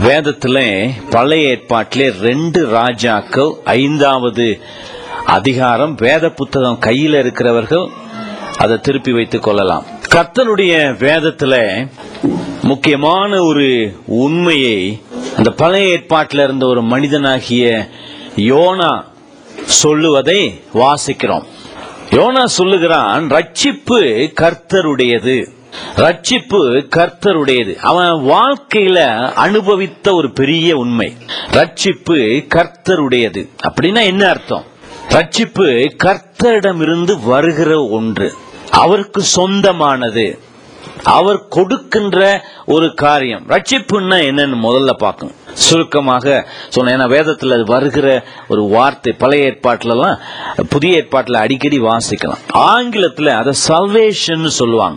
வேதத்துல பழைய ஏற்பாட்டிலே ரெண்டு ராஜாக்கள் ஐந்தாவது அதிகாரம் வேத புத்தகம் கையில் இருக்கிறவர்கள் அதை திருப்பி வைத்துக் கொள்ளலாம் கர்த்தனுடைய வேதத்துல முக்கியமான ஒரு உண்மையை அந்த பழைய ஏற்பாட்டில் இருந்த ஒரு மனிதனாகிய யோனா சொல்லுவதை வாசிக்கிறோம் யோனா சொல்லுகிறான் ரட்சிப்பு கர்த்தருடையது ரட்சிப்பு கர்த்தருடையது அவன் வாழ்க்கையில அனுபவித்த ஒரு பெரிய உண்மை ரட்சிப்பு கர்த்தருடையது அப்படின்னா என்ன அர்த்தம் ரட்சிப்பு கர்த்தரிடமிருந்து வருகிற ஒன்று அவருக்கு சொந்தமானது அவர் கொடுக்கின்ற ஒரு காரியம் ரட்சிப்புன்னா என்னன்னு முதல்ல பார்க்கணும் சுருக்கமாக சொன்ன ஏன்னா வேதத்தில் அது வருகிற ஒரு வார்த்தை பழைய ஏற்பாட்டிலலாம் புதிய ஏற்பாட்டில் அடிக்கடி வாசிக்கலாம் ஆங்கிலத்தில் அதை சல்வேஷன் சொல்லுவாங்க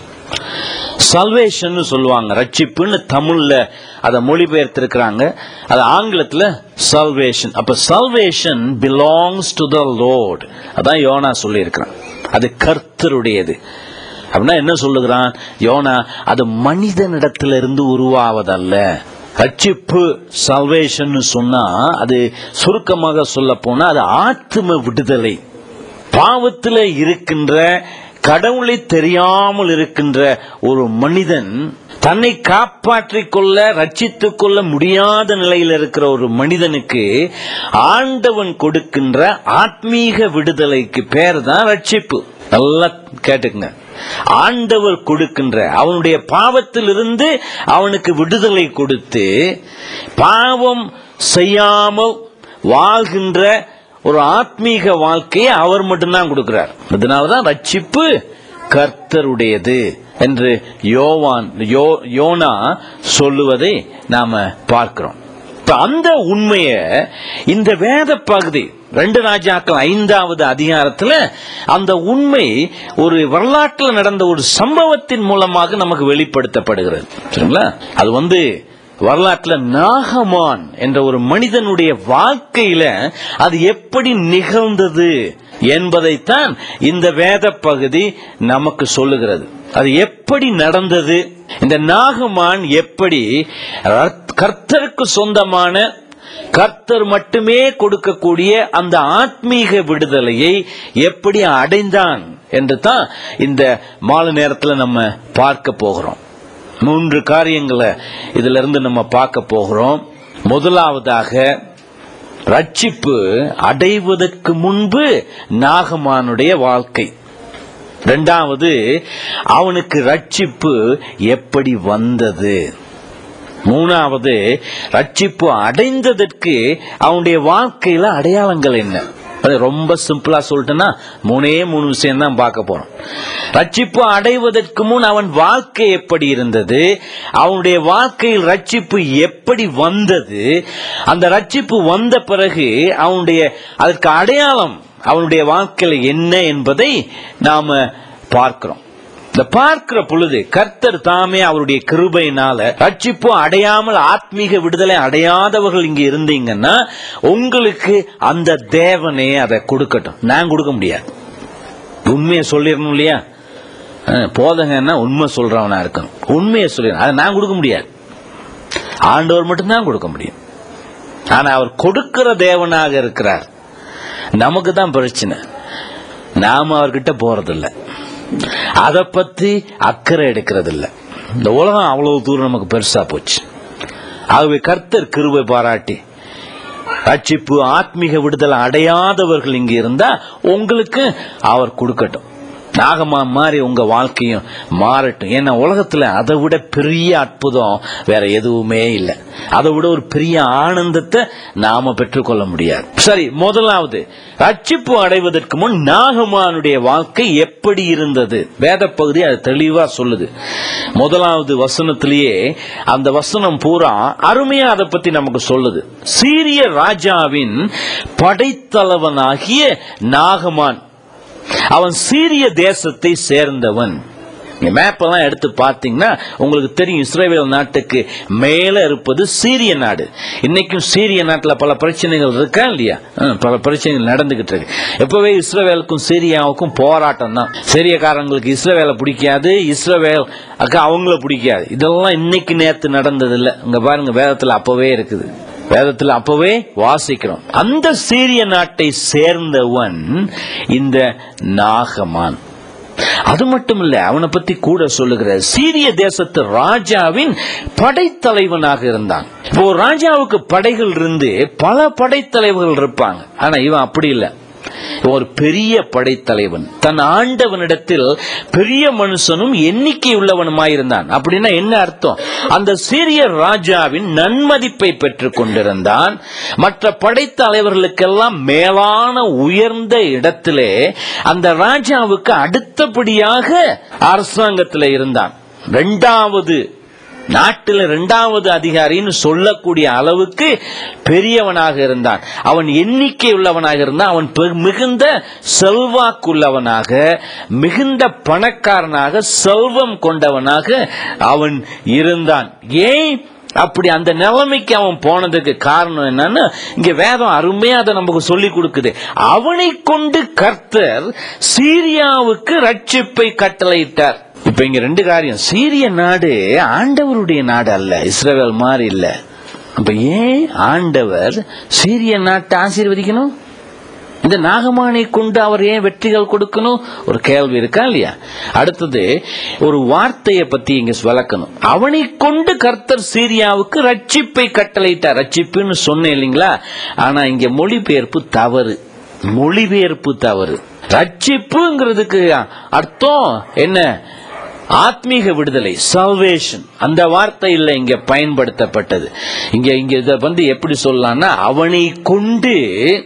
சல்வேஷன் சொல்லுவாங்க ரட்சிப்புன்னு தமிழ்ல அதை மொழிபெயர்த்திருக்கிறாங்க அது ஆங்கிலத்தில் சல்வேஷன் அப்ப salvation belongs to the lord அதான் யோனா சொல்லியிருக்கிறான் அது கர்த்தருடையது அப்படின்னா என்ன சொல்லுகிறான் யோனா அது மனிதனிடத்திலிருந்து உருவாவதல்ல ரட்சிப்பு சல்வேஷன் சொன்னா அது சுருக்கமாக சொல்ல போனா அது ஆத்ம விடுதலை பாவத்தில் இருக்கின்ற கடவுளை தெரியாமல் இருக்கின்ற ஒரு மனிதன் தன்னை காப்பாற்றிக் கொள்ள ரட்சித்துக் கொள்ள முடியாத நிலையில் இருக்கிற ஒரு மனிதனுக்கு ஆண்டவன் கொடுக்கின்ற ஆத்மீக விடுதலைக்கு பேர் தான் ரட்சிப்பு நல்லா கேட்டுக்குங்க ஆண்டவர் கொடுக்கின்ற அவனுடைய பாவத்திலிருந்து அவனுக்கு விடுதலை கொடுத்து பாவம் செய்யாமல் வாழ்கின்ற ஒரு ஆத்மீக வாழ்க்கையை அவர் மட்டும்தான் கொடுக்கிறார் அதனாலதான் ரட்சிப்பு கர்த்தருடையது என்று யோவான் யோ யோனா சொல்லுவதை நாம பார்க்கிறோம் இப்ப அந்த உண்மைய இந்த வேத பகுதி ரெண்டு ராஜாக்கள் ஐந்தாவது அதிகாரத்துல அந்த உண்மை ஒரு வரலாற்றில் நடந்த ஒரு சம்பவத்தின் மூலமாக நமக்கு வெளிப்படுத்தப்படுகிறது சரிங்களா அது வந்து வரலாற்றில் நாகமான் என்ற ஒரு மனிதனுடைய வாழ்க்கையில அது எப்படி நிகழ்ந்தது என்பதைத்தான் இந்த வேத பகுதி நமக்கு சொல்லுகிறது அது எப்படி நடந்தது இந்த நாகமான் எப்படி கர்த்தருக்கு சொந்தமான கர்த்தர் மட்டுமே கொடுக்கக்கூடிய அந்த ஆத்மீக விடுதலையை எப்படி அடைந்தான் என்று தான் இந்த மாலை நேரத்தில் நம்ம பார்க்க போகிறோம் மூன்று காரியங்களை இதுல இருந்து நம்ம பார்க்க போகிறோம் முதலாவதாக ரட்சிப்பு அடைவதற்கு முன்பு நாகமானுடைய வாழ்க்கை இரண்டாவது அவனுக்கு ரட்சிப்பு எப்படி வந்தது மூணாவது ரட்சிப்பு அடைந்ததற்கு அவனுடைய வாழ்க்கையில அடையாளங்கள் என்ன அது ரொம்ப சிம்பிளா சொல்லிட்டேன்னா மூணே மூணு விஷயம் தான் பார்க்க போறோம் ரட்சிப்பு அடைவதற்கு முன் அவன் வாழ்க்கை எப்படி இருந்தது அவனுடைய வாழ்க்கையில் ரட்சிப்பு எப்படி வந்தது அந்த ரட்சிப்பு வந்த பிறகு அவனுடைய அதற்கு அடையாளம் அவனுடைய வாழ்க்கையில் என்ன என்பதை நாம பார்க்கிறோம் இந்த பார்க்கிற பொழுது கர்த்தர் தாமே அவருடைய கிருபையினால ரட்சிப்பு அடையாமல் ஆத்மீக விடுதலை அடையாதவர்கள் இங்க இருந்தீங்கன்னா உங்களுக்கு அந்த தேவனே அதை கொடுக்கட்டும் நான் கொடுக்க முடியாது உண்மையை சொல்லிடணும் இல்லையா போதங்கன்னா உண்மை சொல்றவனா இருக்கணும் உண்மையை சொல்லிடணும் அதை நான் கொடுக்க முடியாது ஆண்டவர் மட்டும்தான் கொடுக்க முடியும் ஆனா அவர் கொடுக்கிற தேவனாக இருக்கிறார் நமக்கு தான் பிரச்சனை நாம அவர்கிட்ட போறதில்லை அதை பத்தி அக்கறை எடுக்கிறது இல்ல இந்த உலகம் அவ்வளவு தூரம் நமக்கு பெருசா போச்சு ஆகவே கர்த்தர் கிருபை பாராட்டி ரட்சிப்பு ஆத்மீக விடுதலை அடையாதவர்கள் இங்க இருந்தா உங்களுக்கு அவர் கொடுக்கட்டும் நாகமா மாதிரி உங்க வாழ்க்கையும் மாறட்டும் ஏன்னா உலகத்துல அதை விட பெரிய அற்புதம் வேற எதுவுமே இல்லை அதை விட ஒரு பெரிய ஆனந்தத்தை நாம பெற்றுக்கொள்ள முடியாது சரி முதலாவது ரட்சிப்பு அடைவதற்கு முன் நாகமானுடைய வாழ்க்கை எப்படி இருந்தது வேத பகுதி அது தெளிவா சொல்லுது முதலாவது வசனத்திலேயே அந்த வசனம் பூரா அருமையா அதை பத்தி நமக்கு சொல்லுது சீரிய ராஜாவின் படைத்தலைவனாகிய நாகமான் அவன் சீரிய தேசத்தை சேர்ந்தவன் மேப் எல்லாம் எடுத்து பார்த்தீங்கன்னா உங்களுக்கு தெரியும் இஸ்ரேல் நாட்டுக்கு மேல இருப்பது சீரிய நாடு இன்னைக்கும் சீரிய நாட்டில் பல பிரச்சனைகள் இருக்கா இல்லையா ஹம், பல பிரச்சனைகள் நடந்துகிட்டு இருக்கு எப்பவே இஸ்ரேலுக்கும் சீரியாவுக்கும் போராட்டம் தான் சீரியக்காரங்களுக்கு இஸ்ரேலை பிடிக்காது இஸ்ரேல் அக்கா அவங்கள பிடிக்காது இதெல்லாம் இன்னைக்கு நேத்து நடந்தது இல்ல இங்க பாருங்க வேதத்துல அப்பவே இருக்குது வேதத்தில் அப்பவே வாசிக்கிறோம் அந்த சீரிய நாட்டை சேர்ந்தவன் இந்த நாகமான் அது மட்டும் இல்ல அவனை பத்தி கூட சொல்லுகிற சீரிய தேசத்து ராஜாவின் படைத்தலைவனாக இருந்தான் இப்போ ஒரு ராஜாவுக்கு படைகள் இருந்து பல படைத்தலைவர்கள் இருப்பாங்க ஆனா இவன் அப்படி இல்லை ஒரு பெரிய படைத்தலைவன் தன் ஆண்டவனிடத்தில் பெரிய மனுஷனும் எண்ணிக்கை உள்ளவனுமாயிருந்தான் அப்படின்னா என்ன அர்த்தம் அந்த சீரிய ராஜாவின் நன்மதிப்பை பெற்றுக் கொண்டிருந்தான் மற்ற படைத்தலைவர்களுக்கெல்லாம் மேலான உயர்ந்த இடத்திலே அந்த ராஜாவுக்கு அடுத்தபடியாக அரசாங்கத்தில் இருந்தான் இரண்டாவது நாட்டில் இரண்டாவது அதிகாரின்னு சொல்லக்கூடிய அளவுக்கு பெரியவனாக இருந்தான் அவன் எண்ணிக்கை உள்ளவனாக இருந்தான் அவன் பெ- மிகுந்த செல்வாக்குள்ளவனாக மிகுந்த பணக்காரனாக செல்வம் கொண்டவனாக அவன் இருந்தான் ஏன் அப்படி அந்த நிலைமைக்கு அவன் போனதுக்கு காரணம் என்னன்னா இங்க வேதம் அருமையா அதை நமக்கு சொல்லி கொடுக்குது அவனை கொண்டு கர்த்தர் சீரியாவுக்கு ரட்சிப்பை கட்டளையிட்டார் இப்ப இங்க ரெண்டு காரியம் சீரிய நாடு ஆண்டவருடைய நாடு அல்ல இஸ்ரவேல் மாதிரி இல்ல அப்ப ஏன் ஆண்டவர் சீரிய நாட்டை ஆசீர்வதிக்கணும் இந்த நாகமானை கொண்டு அவர் ஏன் வெற்றிகள் கொடுக்கணும் ஒரு கேள்வி இருக்கா இல்லையா அடுத்தது ஒரு வார்த்தையை பத்தி இங்க விளக்கணும் அவனை கொண்டு கர்த்தர் சீரியாவுக்கு ரட்சிப்பை கட்டளையிட்டார் ரட்சிப்புன்னு சொன்னேன் இல்லைங்களா ஆனா இங்க மொழிபெயர்ப்பு தவறு மொழிபெயர்ப்பு தவறு ரட்சிப்புங்கிறதுக்கு அர்த்தம் என்ன ஆத்மீக விடுதலை சல்வேஷன் அந்த வார்த்தை இல்ல இங்க பயன்படுத்தப்பட்டது இங்க இங்க இத வந்து எப்படி சொல்லலாம்னா அவனை கொண்டு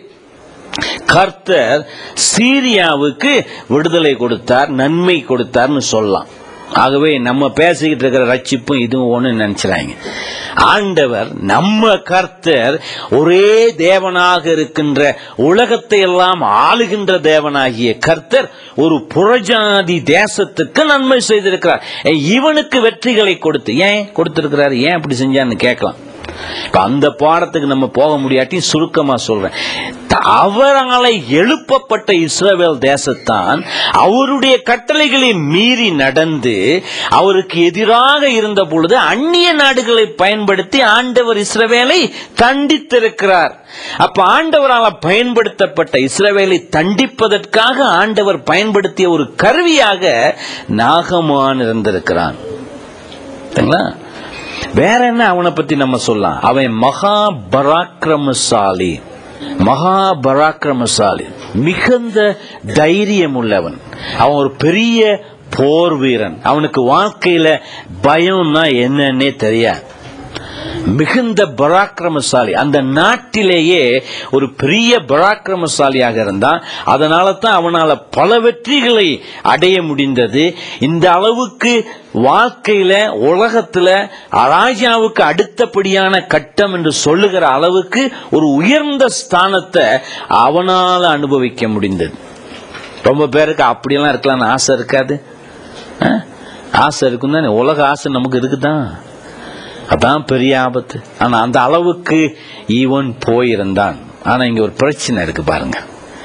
கர்த்தர் சீரியாவுக்கு விடுதலை கொடுத்தார் நன்மை கொடுத்தார்னு சொல்லலாம் ஆகவே நம்ம பேசிக்கிட்டு இருக்கிற ரட்சிப்பும் இதுவும் ஒண்ணு நினைச்சுறாங்க ஆண்டவர் நம்ம கர்த்தர் ஒரே தேவனாக இருக்கின்ற உலகத்தை எல்லாம் ஆளுகின்ற தேவனாகிய கர்த்தர் ஒரு புறஜாதி தேசத்துக்கு நன்மை செய்திருக்கிறார் ஏய், இவனுக்கு வெற்றிகளை கொடுத்து ஏன் கொடுத்திருக்கிறார் ஏன் அப்படி செஞ்சான்னு கேட்கலாம் இப்ப அந்த பாடத்துக்கு நம்ம போக முடியாட்டி சுருக்கமா சொல்றேன் த- அவரால எழுப்பப்பட்ட இஸ்ரவேல் தேசத்தான் அவருடைய கட்டளைகளை மீறி நடந்து அவருக்கு எதிராக இருந்த பொழுது அந்நிய நாடுகளை பயன்படுத்தி ஆண்டவர் இஸ்ரவேலை தண்டித்திருக்கிறார் அப்ப ஆண்டவரால் பயன்படுத்தப்பட்ட இஸ்ரவேலை தண்டிப்பதற்காக ஆண்டவர் பயன்படுத்திய ஒரு கருவியாக நாகமான் இருந்திருக்கிறான் சரிங்களா? வேற என்ன அவனை பத்தி நம்ம சொல்லலாம் அவன் மகா பராக்கிரமசாலி மகா பராக்கிரமசாலி மிகுந்த தைரியம் உள்ளவன் அவன் ஒரு பெரிய போர் வீரன் அவனுக்கு வாழ்க்கையில பயம்னா என்னன்னே தெரியாது மிகுந்த பராக்கிரமசாலி அந்த நாட்டிலேயே ஒரு பெரிய பராக்கிரமசாலியாக இருந்தான் அதனால தான் அவனால பல வெற்றிகளை அடைய முடிந்தது இந்த அளவுக்கு வாழ்க்கையில உலகத்துல ராஜாவுக்கு அடுத்தபடியான கட்டம் என்று சொல்லுகிற அளவுக்கு ஒரு உயர்ந்த ஸ்தானத்தை அவனால அனுபவிக்க முடிந்தது ரொம்ப பேருக்கு அப்படியெல்லாம் இருக்கலாம்னு ஆசை இருக்காது ஆ? ஆசை இருக்கும் தானே உலக ஆசை நமக்கு இருக்குதான் அதான் பெரிய ஆபத்து ஆனா அந்த அளவுக்கு ஈவன் போயிருந்தான் ஆனா இங்க ஒரு பிரச்சனை இருக்கு பாருங்க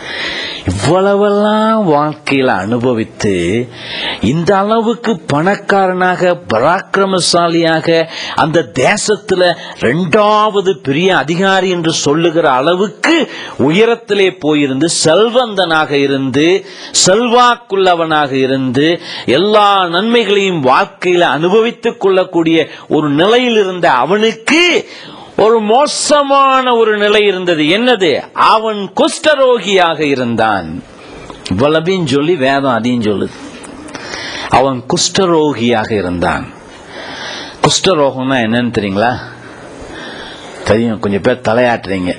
இவ்வளவெல்லாம் வாழ்க்கையில அனுபவித்து இந்த அளவுக்கு பணக்காரனாக பராக்கிரமசாலியாக அந்த தேசத்துல ரெண்டாவது பெரிய அதிகாரி என்று சொல்லுகிற அளவுக்கு உயரத்திலே போயிருந்து செல்வந்தனாக இருந்து செல்வாக்குள்ளவனாக இருந்து எல்லா நன்மைகளையும் வாழ்க்கையில அனுபவித்துக் கொள்ளக்கூடிய ஒரு நிலையில் இருந்த அவனுக்கு ஒரு மோசமான ஒரு நிலை இருந்தது என்னது அவன் குஷ்டரோகியாக இருந்தான் இவ்வளவையும் சொல்லி வேதம் அதையும் சொல்லுது அவன் குஷ்டரோகியாக இருந்தான் குஷ்டரோகம்னா என்னன்னு தெரியுங்களா தெரியும் கொஞ்சம் பேர் தலையாட்டுறீங்க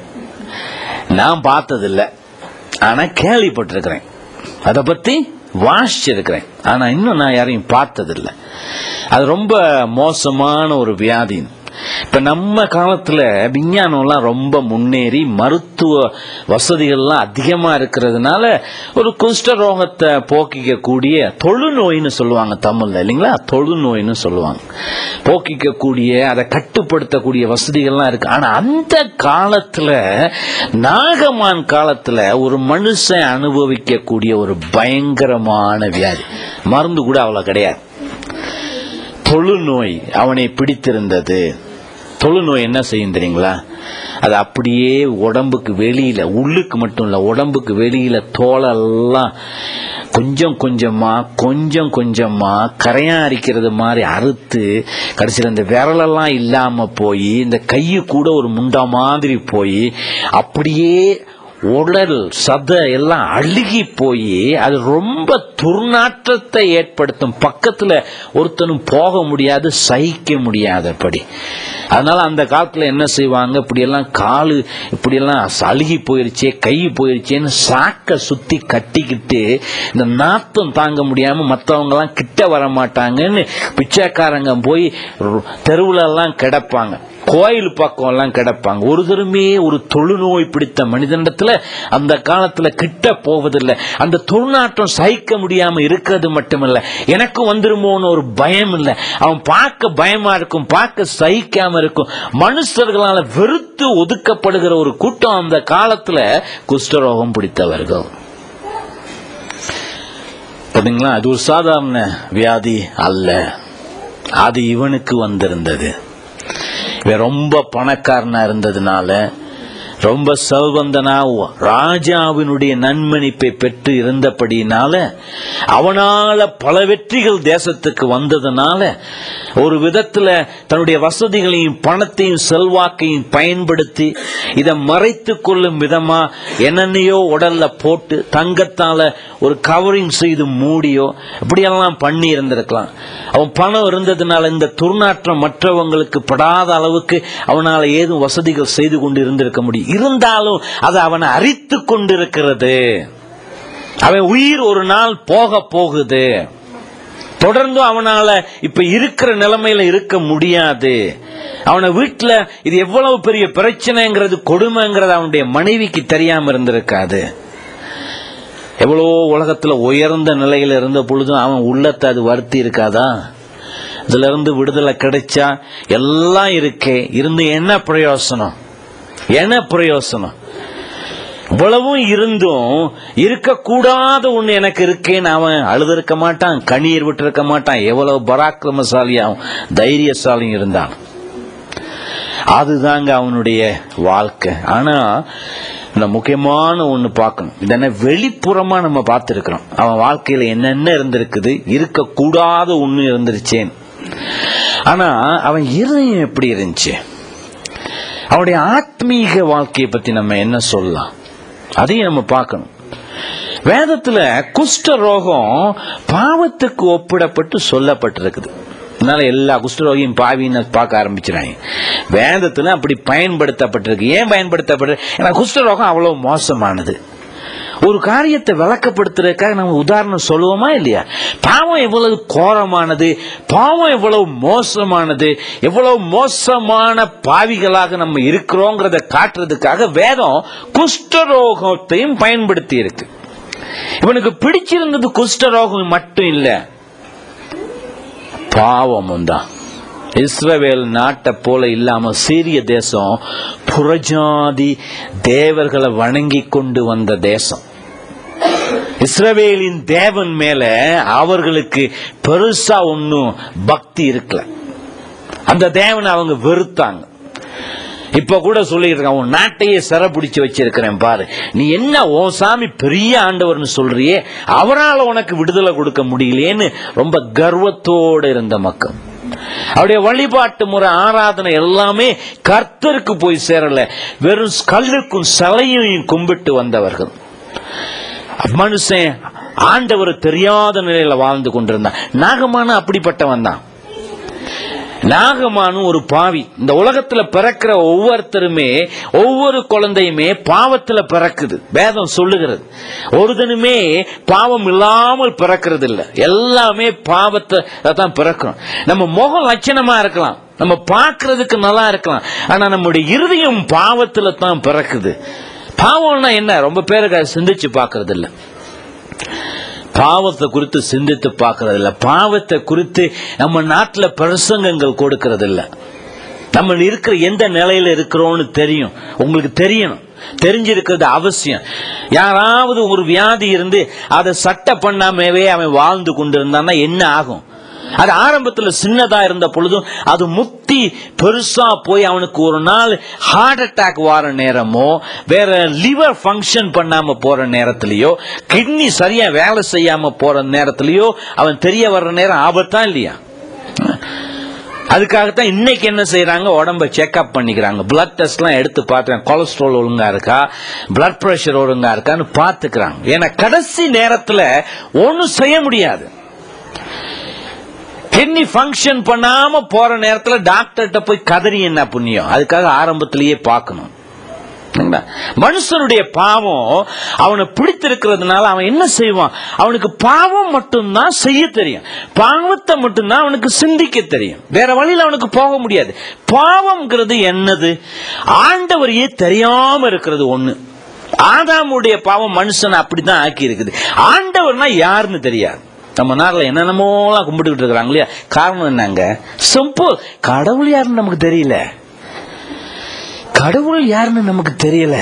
நான் பார்த்ததில்ல ஆனா கேள்விப்பட்டிருக்கிறேன் அதை பத்தி வாசிச்சிருக்கிறேன் ஆனா இன்னும் நான் யாரையும் பார்த்ததில்லை அது ரொம்ப மோசமான ஒரு வியாதி இப்ப நம்ம காலத்துல விஞ்ஞானம்லாம் ரொம்ப முன்னேறி மருத்துவ வசதிகள்லாம் அதிகமா இருக்கிறதுனால ஒரு குஷ்டரோகத்தை போக்கிக்க கூடிய தொழுநோயின்னு சொல்லுவாங்க தமிழ்ல இல்லைங்களா தொழுநோயின்னு சொல்லுவாங்க போக்கிக்க கூடிய அதை கட்டுப்படுத்தக்கூடிய வசதிகள்லாம் இருக்கு ஆனா அந்த காலத்துல நாகமான் காலத்துல ஒரு மனுஷன் அனுபவிக்க கூடிய ஒரு பயங்கரமான வியாதி மருந்து கூட அவ்வளவு கிடையாது தொழுநோய் அவனை பிடித்திருந்தது தொழுநோய் என்ன செய்யும் தெரியுங்களா அது அப்படியே உடம்புக்கு வெளியில உள்ளுக்கு மட்டும் இல்ல உடம்புக்கு வெளியில தோலெல்லாம் கொஞ்சம் கொஞ்சமா கொஞ்சம் கொஞ்சமா கரையான் அரிக்கிறது மாதிரி அறுத்து கடைசியில் இந்த விரலெல்லாம் இல்லாம போய் இந்த கையு கூட ஒரு முண்டா மாதிரி போய் அப்படியே உடல் சத எல்லாம் அழுகி போய் அது ரொம்ப துர்நாற்றத்தை ஏற்படுத்தும் பக்கத்துல ஒருத்தனும் போக முடியாது சகிக்க முடியாதபடி அதனால அந்த காலத்துல என்ன செய்வாங்க இப்படியெல்லாம் காலு இப்படியெல்லாம் அழுகி போயிருச்சே கை போயிருச்சேன்னு சாக்க சுத்தி கட்டிக்கிட்டு இந்த நாத்தம் தாங்க முடியாம மற்றவங்க எல்லாம் கிட்ட வர மாட்டாங்கன்னு பிச்சைக்காரங்க போய் தெருவுல எல்லாம் கிடப்பாங்க கோயில் பக்கம் எல்லாம் கிடப்பாங்க ஒரு தருமே ஒரு தொழுநோய் பிடித்த மனிதனிடத்துல அந்த காலத்துல கிட்ட போவதில்லை அந்த துர்நாற்றம் சகிக்க முடியாம இருக்கிறது மட்டுமல்ல எனக்கு வந்துருமோன்னு ஒரு பயம் இல்லை அவன் பார்க்க பயமா இருக்கும் பார்க்க சகிக்காம இருக்கும் மனுஷர்களால வெறுத்து ஒதுக்கப்படுகிற ஒரு கூட்டம் அந்த காலத்துல குஷ்டரோகம் பிடித்தவர்கள் பாத்தீங்களா அது ஒரு சாதாரண வியாதி அல்ல அது இவனுக்கு வந்திருந்தது இவன் ரொம்ப பணக்காரனா இருந்ததுனால ரொம்ப செல்வந்தனா ராஜாவினுடைய நன்மணிப்பை பெற்று இருந்தபடியினால அவனால பல வெற்றிகள் தேசத்துக்கு வந்ததுனால ஒரு விதத்துல தன்னுடைய வசதிகளையும் பணத்தையும் செல்வாக்கையும் பயன்படுத்தி இதை மறைத்து கொள்ளும் விதமா என்னென்னையோ உடல்ல போட்டு தங்கத்தால ஒரு கவரிங் செய்து மூடியோ இப்படியெல்லாம் பண்ணி இருந்திருக்கலாம் அவன் பணம் இருந்ததுனால இந்த துர்நாற்றம் மற்றவங்களுக்கு படாத அளவுக்கு அவனால ஏதும் வசதிகள் செய்து கொண்டு இருந்திருக்க முடியும் இருந்தாலும் அது அவனை அரித்து கொண்டிருக்கிறது அவன் உயிர் ஒரு நாள் போக போகுது தொடர்ந்து அவனால இப்ப இருக்கிற நிலைமையில இருக்க முடியாது அவனை வீட்டுல இது எவ்வளவு பெரிய பிரச்சனைங்கிறது கொடுமைங்கிறது அவனுடைய மனைவிக்கு தெரியாம இருந்திருக்காது எவ்வளோ உலகத்துல உயர்ந்த நிலையில இருந்த பொழுதும் அவன் உள்ளத்தை அது வருத்தி இருக்காதா இதுல இருந்து விடுதலை கிடைச்சா எல்லாம் இருக்கே இருந்து என்ன பிரயோசனம் என்ன பிரயோசனம் இவ்வளவும் இருந்தும் இருக்கக்கூடாத ஒண்ணு எனக்கு இருக்கேன்னு அவன் அழுதிருக்க மாட்டான் கண்ணீர் விட்டு இருக்க மாட்டான் எவ்வளவு பராக்கிரமசாலியாவும் தைரியசாலியும் இருந்தான் அதுதாங்க அவனுடைய வாழ்க்கை ஆனா இந்த முக்கியமான ஒண்ணு பார்க்கணும் இதென்ன வெளிப்புறமா நம்ம பார்த்துருக்கிறோம் அவன் வாழ்க்கையில என்னென்ன இருந்திருக்குது இருக்கக்கூடாத ஒண்ணு இருந்துருச்சேன் ஆனா அவன் இருதயம் எப்படி இருந்துச்சு அவனுடைய ஆத்மீக வாழ்க்கையை பத்தி நம்ம என்ன சொல்லலாம் அதையும் நம்ம பார்க்கணும் வேதத்துல குஷ்ட ரோகம் பாவத்துக்கு ஒப்பிடப்பட்டு சொல்லப்பட்டிருக்குது அதனால எல்லா குஷ்டரோகியும் பாவின்னு பார்க்க ஆரம்பிச்சிடாங்க வேதத்துல அப்படி பயன்படுத்தப்பட்டிருக்கு ஏன் பயன்படுத்தப்பட்டிருக்கு ஏன்னா குஷ்டரோகம் அவ்வளவு மோசமானது ஒரு காரியத்தை விளக்கப்படுத்துறதுக்காக நம்ம உதாரணம் சொல்லுவோமா இல்லையா பாவம் எவ்வளவு கோரமானது பாவம் எவ்வளவு மோசமானது எவ்வளவு மோசமான பாவிகளாக நம்ம இருக்கிறோங்கிறத காட்டுறதுக்காக வேதம் குஷ்டரோகத்தையும் பயன்படுத்தி இருக்கு இவனுக்கு பிடிச்சிருந்தது குஷ்டரோகம் மட்டும் இல்ல பாவமும் தான் இஸ்ரவேல் நாட்டை போல இல்லாம சீரிய தேசம் புறஜாதி தேவர்களை வணங்கி கொண்டு வந்த தேசம் இஸ்ரவேலின் தேவன் மேல அவர்களுக்கு பெருசா ஒன்னும் பக்தி இருக்கல அந்த தேவனை அவங்க வெறுத்தாங்க இப்ப கூட சொல்லிட்டு இருக்கான் உன் நாட்டையே சிற பிடிச்சு வச்சிருக்கிறேன் பாரு நீ என்ன ஓ சாமி பெரிய ஆண்டவர்னு சொல்றியே அவரால் உனக்கு விடுதலை கொடுக்க முடியலையேன்னு ரொம்ப கர்வத்தோடு இருந்த மக்கள் அவருடைய வழிபாட்டு முறை ஆராதனை எல்லாமே கர்த்தருக்கு போய் சேரல வெறும் கல்லுக்கும் சிலையையும் கும்பிட்டு வந்தவர்கள் மனுஷன் ஆண்டவர் தெரியாத நிலையில வாழ்ந்து கொண்டிருந்தான் நாகமான அப்படிப்பட்டவன் தான் நாகமானு ஒரு பாவி இந்த உலகத்துல பிறக்கிற ஒவ்வொருத்தருமே ஒவ்வொரு குழந்தையுமே பாவத்துல பிறக்குது வேதம் சொல்லுகிறது ஒருதனுமே பாவம் இல்லாமல் பிறக்கிறது இல்ல எல்லாமே பாவத்தை தான் பிறக்கிறோம் நம்ம முகம் லட்சணமா இருக்கலாம் நம்ம பார்க்கிறதுக்கு நல்லா இருக்கலாம் ஆனா நம்முடைய இருதயம் பாவத்துல தான் பிறக்குது பாவம்னா என்ன ரொம்ப பேருக்கு அதை சிந்திச்சு பார்க்கறது இல்ல பாவத்தை குறித்து சிந்தித்து பார்க்கறது இல்ல பாவத்தை குறித்து நம்ம நாட்டுல பிரசங்கங்கள் கொடுக்கறது இல்ல நம்ம இருக்கிற எந்த நிலையில இருக்கிறோம்னு தெரியும் உங்களுக்கு தெரியணும் தெரிஞ்சிருக்கிறது அவசியம் யாராவது ஒரு வியாதி இருந்து அதை சட்டை பண்ணாமவே அவன் வாழ்ந்து கொண்டிருந்தான்னா என்ன ஆகும் அது ஆரம்பத்துல சின்னதா இருந்த பொழுதும் அது முத்தி பெருசா போய் அவனுக்கு ஒரு நாள் ஹார்ட் அட்டாக் வர நேரமோ வேற லிவர் ஃபங்க்ஷன் பண்ணாம போற நேரத்திலயோ கிட்னி சரியா வேலை செய்யாம போற நேரத்திலயோ அவன் தெரிய வர்ற நேரம் ஆபத்தா இல்லையா அதுக்காகத்தான் இன்னைக்கு என்ன செய்யறாங்க உடம்ப செக்அப் பண்ணிக்கிறாங்க பிளட் டெஸ்ட்லாம் எடுத்து பார்த்துறாங்க கொலஸ்ட்ரால் ஒழுங்கா இருக்கா பிளட் பிரஷர் ஒழுங்கா இருக்கான்னு பார்த்துக்கிறாங்க ஏன்னா கடைசி நேரத்துல ஒன்றும் செய்ய முடியாது கிட்னி ஃபங்க்ஷன் பண்ணாம போற நேரத்துல டாக்டர்கிட்ட போய் கதறி என்ன புண்ணியம் அதுக்காக ஆரம்பத்திலேயே பார்க்கணும் சரிங்களா? மனுஷனுடைய பாவம் அவனை பிடித்திருக்கிறதுனால அவன் என்ன செய்வான் அவனுக்கு பாவம் மட்டும்தான் செய்ய தெரியும் பாவத்தை மட்டும்தான் அவனுக்கு சிந்திக்க தெரியும் வேற வழியில அவனுக்கு போக முடியாது பாவம்ங்கிறது என்னது ஆண்டவரையே தெரியாம இருக்கிறது ஒண்ணு ஆதாமுடைய பாவம் மனுஷன் அப்படிதான் ஆக்கி இருக்குது ஆண்டவர்னா யாருன்னு தெரியாது நம்ம நாட்டில் என்னென்னமோலாம் கும்பிட்டுக்கிட்டு இருக்கிறாங்க இல்லையா காரணம் என்னங்க சிம்பிள் கடவுள் யாருன்னு நமக்கு தெரியல கடவுள் யாருன்னு நமக்கு தெரியல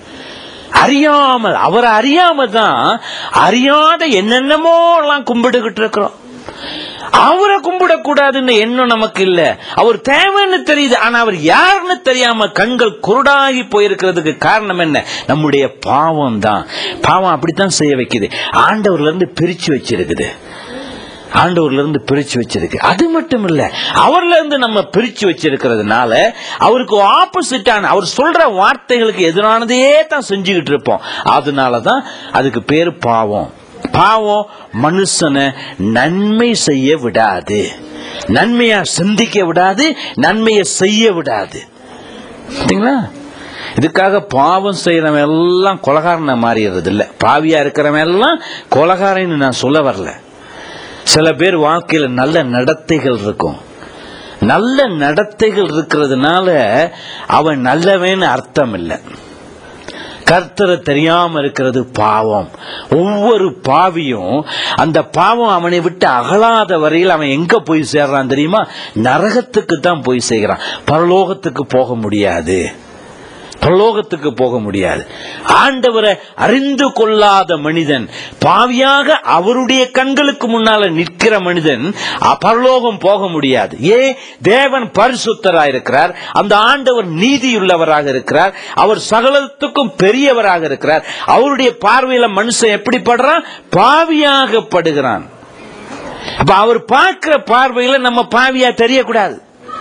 அறியாமல் அவரை அறியாம தான் அறியாத என்னென்னமோ எல்லாம் கும்பிட்டுக்கிட்டு இருக்கிறோம் அவரை கும்பிடக்கூடாதுன்னு எண்ணம் நமக்கு இல்ல அவர் தேவைன்னு தெரியுது ஆனா அவர் யாருன்னு தெரியாம கண்கள் குருடாகி போயிருக்கிறதுக்கு காரணம் என்ன நம்முடைய பாவம் தான் பாவம் அப்படித்தான் செய்ய வைக்குது ஆண்டவர்ல இருந்து பிரிச்சு வச்சிருக்குது ஆண்டவர்ல இருந்து பிரிச்சு வச்சிருக்கு அது மட்டும் இல்ல அவர்ல இருந்து நம்ம பிரிச்சு வச்சிருக்கிறதுனால அவருக்கு ஆப்போசிட்டான அவர் சொல்ற வார்த்தைகளுக்கு எதிரானதே தான் செஞ்சுக்கிட்டு இருப்போம் அதனாலதான் அதுக்கு பேரு பாவம் பாவம் மனுஷனை நன்மை செய்ய விடாது நன்மையா சிந்திக்க விடாது நன்மையை செய்ய விடாது சரிங்களா இதுக்காக பாவம் செய்யறவன் எல்லாம் கொலகாரனை மாறிடுறது இல்ல பாவியா இருக்கிறவன் எல்லாம் கொலகாரன்னு நான் சொல்ல வரல சில பேர் வாழ்க்கையில நல்ல நடத்தைகள் இருக்கும் நல்ல நடத்தைகள் இருக்கிறதுனால அவன் நல்லவன்னு அர்த்தம் இல்லை கர்த்தரை தெரியாம இருக்கிறது பாவம் ஒவ்வொரு பாவியும் அந்த பாவம் அவனை விட்டு அகலாத வரையில் அவன் எங்க போய் சேர்றான் தெரியுமா நரகத்துக்கு தான் போய் சேர்கிறான் பரலோகத்துக்கு போக முடியாது பரலோகத்துக்கு போக முடியாது ஆண்டவரை அறிந்து கொள்ளாத மனிதன் பாவியாக அவருடைய கண்களுக்கு முன்னால நிற்கிற மனிதன் அ- பரலோகம் போக முடியாது ஏ தேவன் பரிசுத்தராயிருக்கிறார் அந்த ஆண்டவர் நீதியுள்ளவராக இருக்கிறார் அவர் சகலத்துக்கும் பெரியவராக இருக்கிறார் அவருடைய பார்வையில மனுஷன் எப்படி படுறான் பாவியாக படுகிறான் அப்ப அவர் பார்க்கிற பார்வையில நம்ம பாவியா தெரியக்கூடாது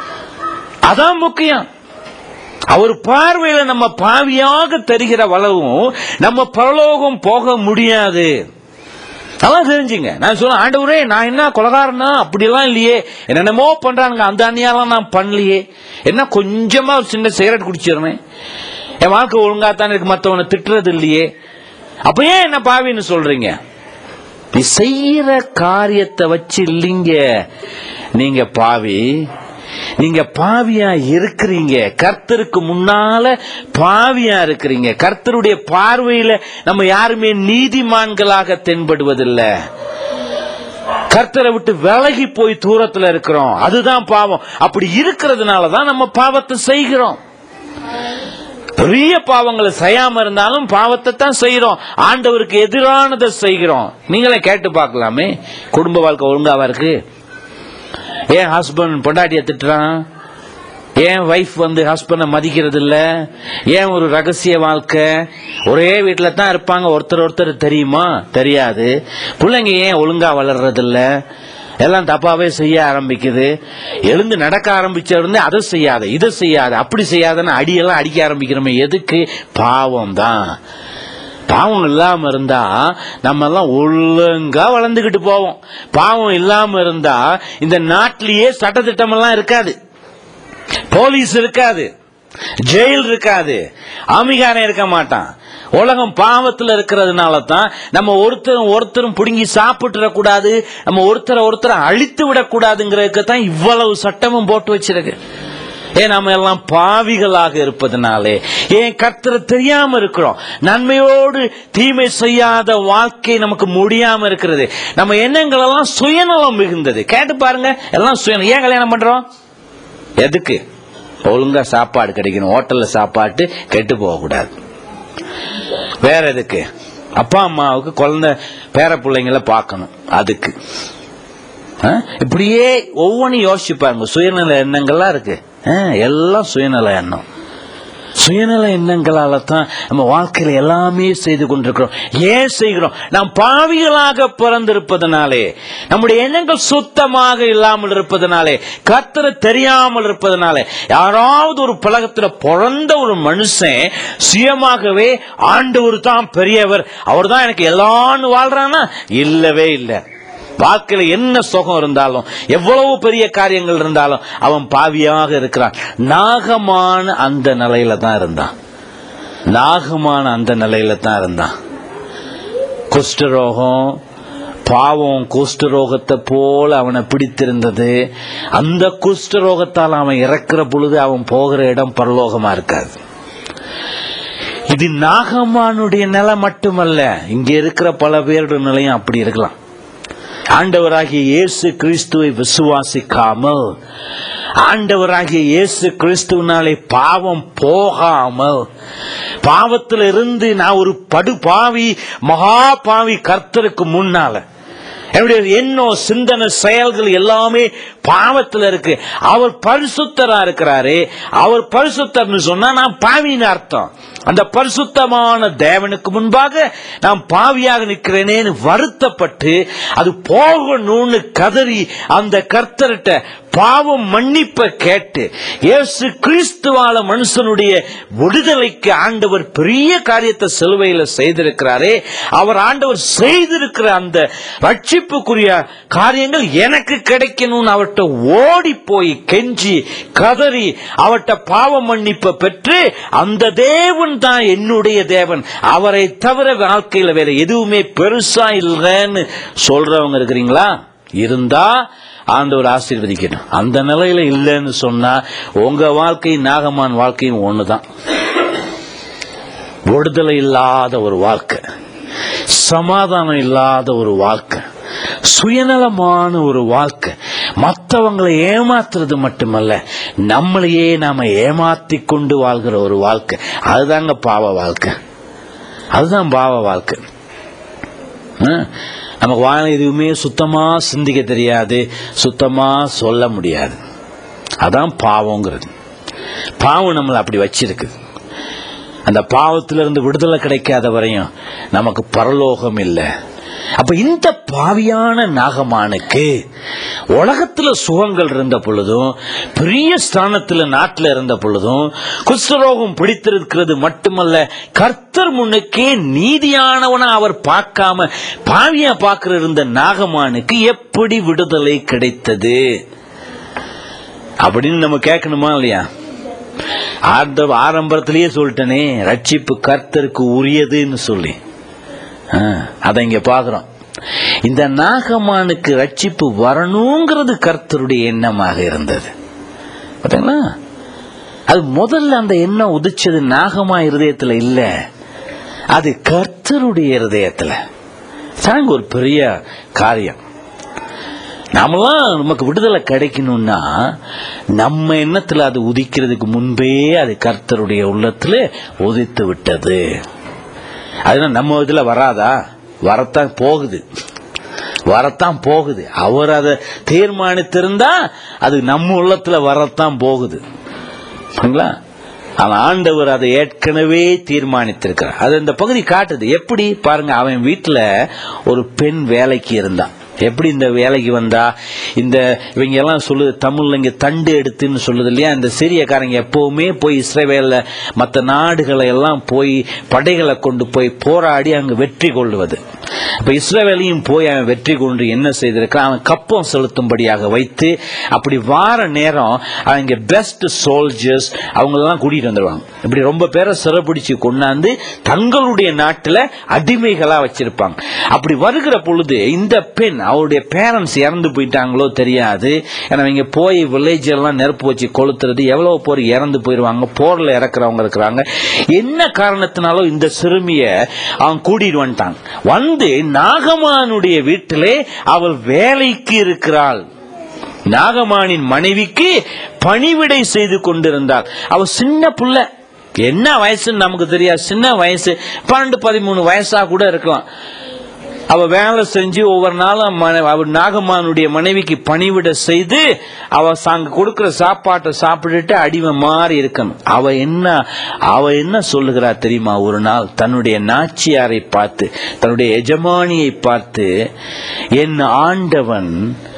அதான் முக்கியம் அவர் பார்வையில நம்ம பாவியாக தெரிகிற வளவும் நம்ம பரலோகம் போக முடியாது அதான் தெரிஞ்சுங்க நான் சொல்ல ஆண்டவரே நான் என்ன கொலகாரனா அப்படிலாம் இல்லையே என்னென்னமோ பண்றாங்க அந்த அந்நியாரம் நான் பண்ணலையே என்ன கொஞ்சமா ஒரு சின்ன சிகரெட் குடிச்சிடுறேன் என் வாழ்க்கை ஒழுங்கா தானே இருக்கு மத்தவனை திட்டுறது இல்லையே அப்ப ஏன் என்ன பாவின்னு சொல்றீங்க நீ செய்யற காரியத்தை வச்சு இல்லைங்க நீங்க பாவி நீங்க பாவியா இருக்கிறீங்க கர்த்தருக்கு முன்னால பாவியா இருக்கிறீங்க கர்த்தருடைய பார்வையில நம்ம யாருமே நீதிமான்களாக தென்படுவதில்லை கர்த்தரை விட்டு விலகி போய் தூரத்துல இருக்கிறோம் அதுதான் பாவம் அப்படி இருக்கிறதுனால தான் நம்ம பாவத்தை செய்கிறோம் பெரிய பாவங்களை செய்யாம இருந்தாலும் பாவத்தை தான் செய்யறோம் ஆண்டவருக்கு எதிரானதை செய்கிறோம் நீங்களே கேட்டு பார்க்கலாமே குடும்ப வாழ்க்கை ஒழுங்காவா இருக்கு ஏன் ஹஸ்பண்ட் பொண்டாட்டிய திட்டுறான் ஏன் வைஃப் வந்து ஹஸ்பண்டை மதிக்கிறது இல்ல ஏன் ஒரு ரகசிய வாழ்க்கை ஒரே வீட்டில் தான் இருப்பாங்க ஒருத்தர் ஒருத்தர் தெரியுமா தெரியாது பிள்ளைங்க ஏன் ஒழுங்கா வளர்றது இல்ல எல்லாம் தப்பாவே செய்ய ஆரம்பிக்குது எழுந்து நடக்க ஆரம்பிச்ச உடனே அதை செய்யாத இதை செய்யாத அப்படி செய்யாதன்னு அடியெல்லாம் அடிக்க ஆரம்பிக்கிறோமே எதுக்கு பாவம் தான் பாவம் இல்லாம இருந்தா நம்ம எல்லாம் ஒழுங்கா வளர்ந்துகிட்டு போவோம் பாவம் இல்லாம இருந்தா இந்த நாட்டிலேயே சட்டத்திட்டம் எல்லாம் இருக்காது போலீஸ் இருக்காது ஜெயில் இருக்காது ஆமிகாரன் இருக்க மாட்டான் உலகம் பாவத்துல இருக்கிறதுனால தான் நம்ம ஒருத்தரும் ஒருத்தரும் பிடுங்கி சாப்பிட்டுற கூடாது நம்ம ஒருத்தரை ஒருத்தரை அழித்து விடக்கூடாதுங்கிறதுக்கு தான் இவ்வளவு சட்டமும் போட்டு வச்சிருக்கு ஏன் நம்ம எல்லாம் பாவிகளாக இருப்பதனாலே ஏன் கர்த்தரை தெரியாம இருக்கிறோம் நன்மையோடு தீமை செய்யாத வாழ்க்கை நமக்கு முடியாம இருக்கிறது நம்ம எண்ணங்கள் எல்லாம் சுயநலம் மிகுந்தது கேட்டு பாருங்க எல்லாம் சுயநலம் ஏன் கல்யாணம் பண்றோம் எதுக்கு ஒழுங்கா சாப்பாடு கிடைக்கணும் ஹோட்டல்ல சாப்பாட்டு கெட்டு போகக்கூடாது வேற எதுக்கு அப்பா அம்மாவுக்கு குழந்தை பேர பிள்ளைங்கள பார்க்கணும் அதுக்கு ஆ? இப்படியே ஒவ்வொன்றும் யோசிச்சு பாருங்க சுயநல எண்ணங்கள்லாம் இருக்கு ஆ, எல்லாம் சுயநல எண்ணம் சுயநல எண்ணங்களால தான் நம்ம வாழ்க்கையில எல்லாமே செய்து கொண்டிருக்கிறோம் ஏன் செய்கிறோம் நாம் பாவிகளாக பிறந்திருப்பதனாலே நம்முடைய எண்ணங்கள் சுத்தமாக இல்லாமல் இருப்பதனாலே கர்த்தரை தெரியாமல் இருப்பதனாலே யாராவது ஒரு பழகத்துல பிறந்த ஒரு மனுஷன் சுயமாகவே ஆண்டவர் தான் பெரியவர் அவர் தான் எனக்கு எல்லான்னு வாழ்றானா இல்லவே இல்லை வாழ்க்கையில என்ன சுகம் இருந்தாலும் எவ்வளவு பெரிய காரியங்கள் இருந்தாலும் அவன் பாவியாக இருக்கிறான் நாகமான அந்த நிலையில தான் இருந்தான் நாகமான அந்த நிலையில தான் இருந்தான் குஷ்டரோகம் பாவம் குஷ்டரோகத்தை போல அவனை பிடித்திருந்தது அந்த குஷ்டரோகத்தால் அவன் இறக்குற பொழுது அவன் போகிற இடம் பரலோகமா இருக்காது இது நாகமானுடைய நிலை மட்டுமல்ல இங்க இருக்கிற பல பேருடைய நிலையும் அப்படி இருக்கலாம் ஆண்டவராகிய இயேசு கிறிஸ்துவை விசுவாசிக்காமல் ஆண்டவராகிய இயேசு கிறிஸ்துவனாலே பாவம் போகாமல் பாவத்தில் இருந்து நான் ஒரு படு பாவி மகா பாவி கர்த்தருக்கு முன்னால என்னுடைய எண்ணம் சிந்தனை செயல்கள் எல்லாமே பாவத்தில் இருக்கு அவர் பரிசுத்தரா இருக்கிறாரு அவர் பரிசுத்தர்னு சொன்னா நான் பாவின்னு அர்த்தம் அந்த பரிசுத்தமான தேவனுக்கு முன்பாக நான் பாவியாக நிற்கிறேனேன்னு வருத்தப்பட்டு அது போகணும்னு கதறி அந்த கர்த்தர்கிட்ட பாவம் மன்னிப்ப கேட்டு இயேசு கிறிஸ்துவால மனுஷனுடைய விடுதலைக்கு ஆண்டவர் பெரிய காரியத்தை சிலுவையில செய்திருக்கிறாரே அவர் ஆண்டவர் செய்திருக்கிற அந்த ரட்சிப்புக்குரிய காரியங்கள் எனக்கு கிடைக்கணும்னு அவர்கிட்ட ஓடி போய் கெஞ்சி கதறி அவர்கிட்ட பாவ மன்னிப்பை பெற்று அந்த தேவன் தான் என்னுடைய தேவன் அவரை தவிர வாழ்க்கையில வேற எதுவுமே பெருசா இல்லைன்னு சொல்றவங்க இருக்கிறீங்களா இருந்தா ஆண்டவர் ஆசீர்வதிக்கணும் அந்த நிலையில இல்லைன்னு சொன்னா உங்க வாழ்க்கை நாகமான் வாழ்க்கையும் ஒண்ணுதான் விடுதலை இல்லாத ஒரு வாழ்க்கை சமாதானம் இல்லாத ஒரு வாழ்க்கை சுயநலமான ஒரு வாழ்க்கை மற்றவங்களை ஏமாத்துறது மட்டுமல்ல நம்மளையே நாம ஏமாத்தி கொண்டு வாழ்கிற ஒரு வாழ்க்கை அதுதாங்க பாவ வாழ்க்கை அதுதான் பாவ வாழ்க்கை ஆ? நமக்கு வாழ எதுவுமே சுத்தமா சிந்திக்க தெரியாது சுத்தமா சொல்ல முடியாது அதான் பாவங்கிறது பாவம் நம்மளை அப்படி வச்சிருக்கு அந்த பாவத்திலிருந்து விடுதலை கிடைக்காத வரையும் நமக்கு பரலோகம் இல்லை அப்ப இந்த பாவியான நாகமானுக்கு உலகத்துல சுகங்கள் இருந்த பொழுதும் பெரிய ஸ்தானத்துல நாட்டில் இருந்த பொழுதும் குஷ்டரோகம் பிடித்திருக்கிறது மட்டுமல்ல கர்த்தர் முன்னுக்கே நீதியானவனா அவர் பார்க்காம பாவியா பார்க்கிற இருந்த நாகமானுக்கு எப்படி விடுதலை கிடைத்தது அப்படின்னு நம்ம கேட்கணுமா இல்லையா ஆரம்ப ஆரம்பத்திலேயே சொல்லிட்டனே ரட்சிப்பு கர்த்தருக்கு உரியதுன்னு சொல்லி ஆ, அதை இங்க பாக்குறோம் இந்த நாகமானுக்கு ரட்சிப்பு வரணுங்கிறது கர்த்தருடைய எண்ணமாக இருந்தது பாத்தீங்களா அது முதல்ல அந்த எண்ணம் உதிச்சது நாகமா இருதயத்துல இல்ல அது கர்த்தருடைய இருதயத்துல தாங்க ஒரு பெரிய காரியம் நாமெல்லாம் நமக்கு விடுதலை கிடைக்கணும்னா நம்ம எண்ணத்துல அது உதிக்கிறதுக்கு முன்பே அது கர்த்தருடைய உள்ளத்துல உதித்து விட்டது அதனால நம்ம இதுல வராதா வரத்தான் போகுது வரத்தான் போகுது அவர் அதை தீர்மானித்திருந்தா அது நம்ம உள்ளத்துல வரத்தான் போகுது சரிங்களா ஆனா ஆண்டவர் அதை ஏற்கனவே தீர்மானித்திருக்கிறார் அது இந்த பகுதி காட்டுது எப்படி பாருங்க அவன் வீட்டுல ஒரு பெண் வேலைக்கு இருந்தான் எப்படி இந்த வேலைக்கு வந்தா இந்த இவங்க எல்லாம் சொல்லுது தமிழ்ல இங்க தண்டு எடுத்துன்னு சொல்லுது இல்லையா இந்த சிறியக்காரங்க எப்பவுமே போய் இஸ்ரேவேல்ல மற்ற நாடுகளை எல்லாம் போய் படைகளை கொண்டு போய் போராடி அங்கு வெற்றி கொள்வது இப்ப இஸ்ரேவேலையும் போய் அவன் வெற்றி கொண்டு என்ன செய்திருக்கான் அவன் கப்பம் செலுத்தும்படியாக வைத்து அப்படி வார நேரம் அவங்க பெஸ்ட் சோல்ஜர்ஸ் அவங்களெல்லாம் கூட்டிட்டு வந்துடுவாங்க இப்படி ரொம்ப பேரை சிறப்பிடிச்சு கொண்டாந்து தங்களுடைய நாட்டுல அடிமைகளா வச்சிருப்பாங்க அப்படி வருகிற பொழுது இந்த பெண் அவருடைய பேரண்ட்ஸ் இறந்து போயிட்டாங்களோ தெரியாது ஏன்னா இங்க போய் வில்லேஜ் எல்லாம் நெருப்பு வச்சு கொளுத்துறது எவ்வளவு பேர் இறந்து போயிருவாங்க போர்ல இறக்குறவங்க இருக்கிறாங்க என்ன காரணத்தினாலோ இந்த சிறுமிய அவன் கூட்டிட்டு வந்துட்டான் வந்து நாகமானுடைய வீட்டிலே அவள் வேலைக்கு இருக்கிறாள் நாகமானின் மனைவிக்கு பணிவிடை செய்து கொண்டிருந்தாள் அவ சின்ன புள்ள என்ன வயசுன்னு நமக்கு தெரியாது சின்ன வயசு பன்னெண்டு பதிமூணு வயசா கூட இருக்கலாம் அவ வேலை செஞ்சு ஒவ்வொரு நாளும் மன- அவர் நாகமானுடைய மனைவிக்கு பணிவிட செய்து அவ சாங்க கொடுக்கிற சாப்பாட்டை சாப்பிட்டுட்டு அடிமை மாறி இருக்கணும் அவ என்ன அவ என்ன சொல்லுகிறா தெரியுமா ஒரு நாள் தன்னுடைய நாச்சியாரை பார்த்து தன்னுடைய எஜமானியை பார்த்து என் ஆண்டவன்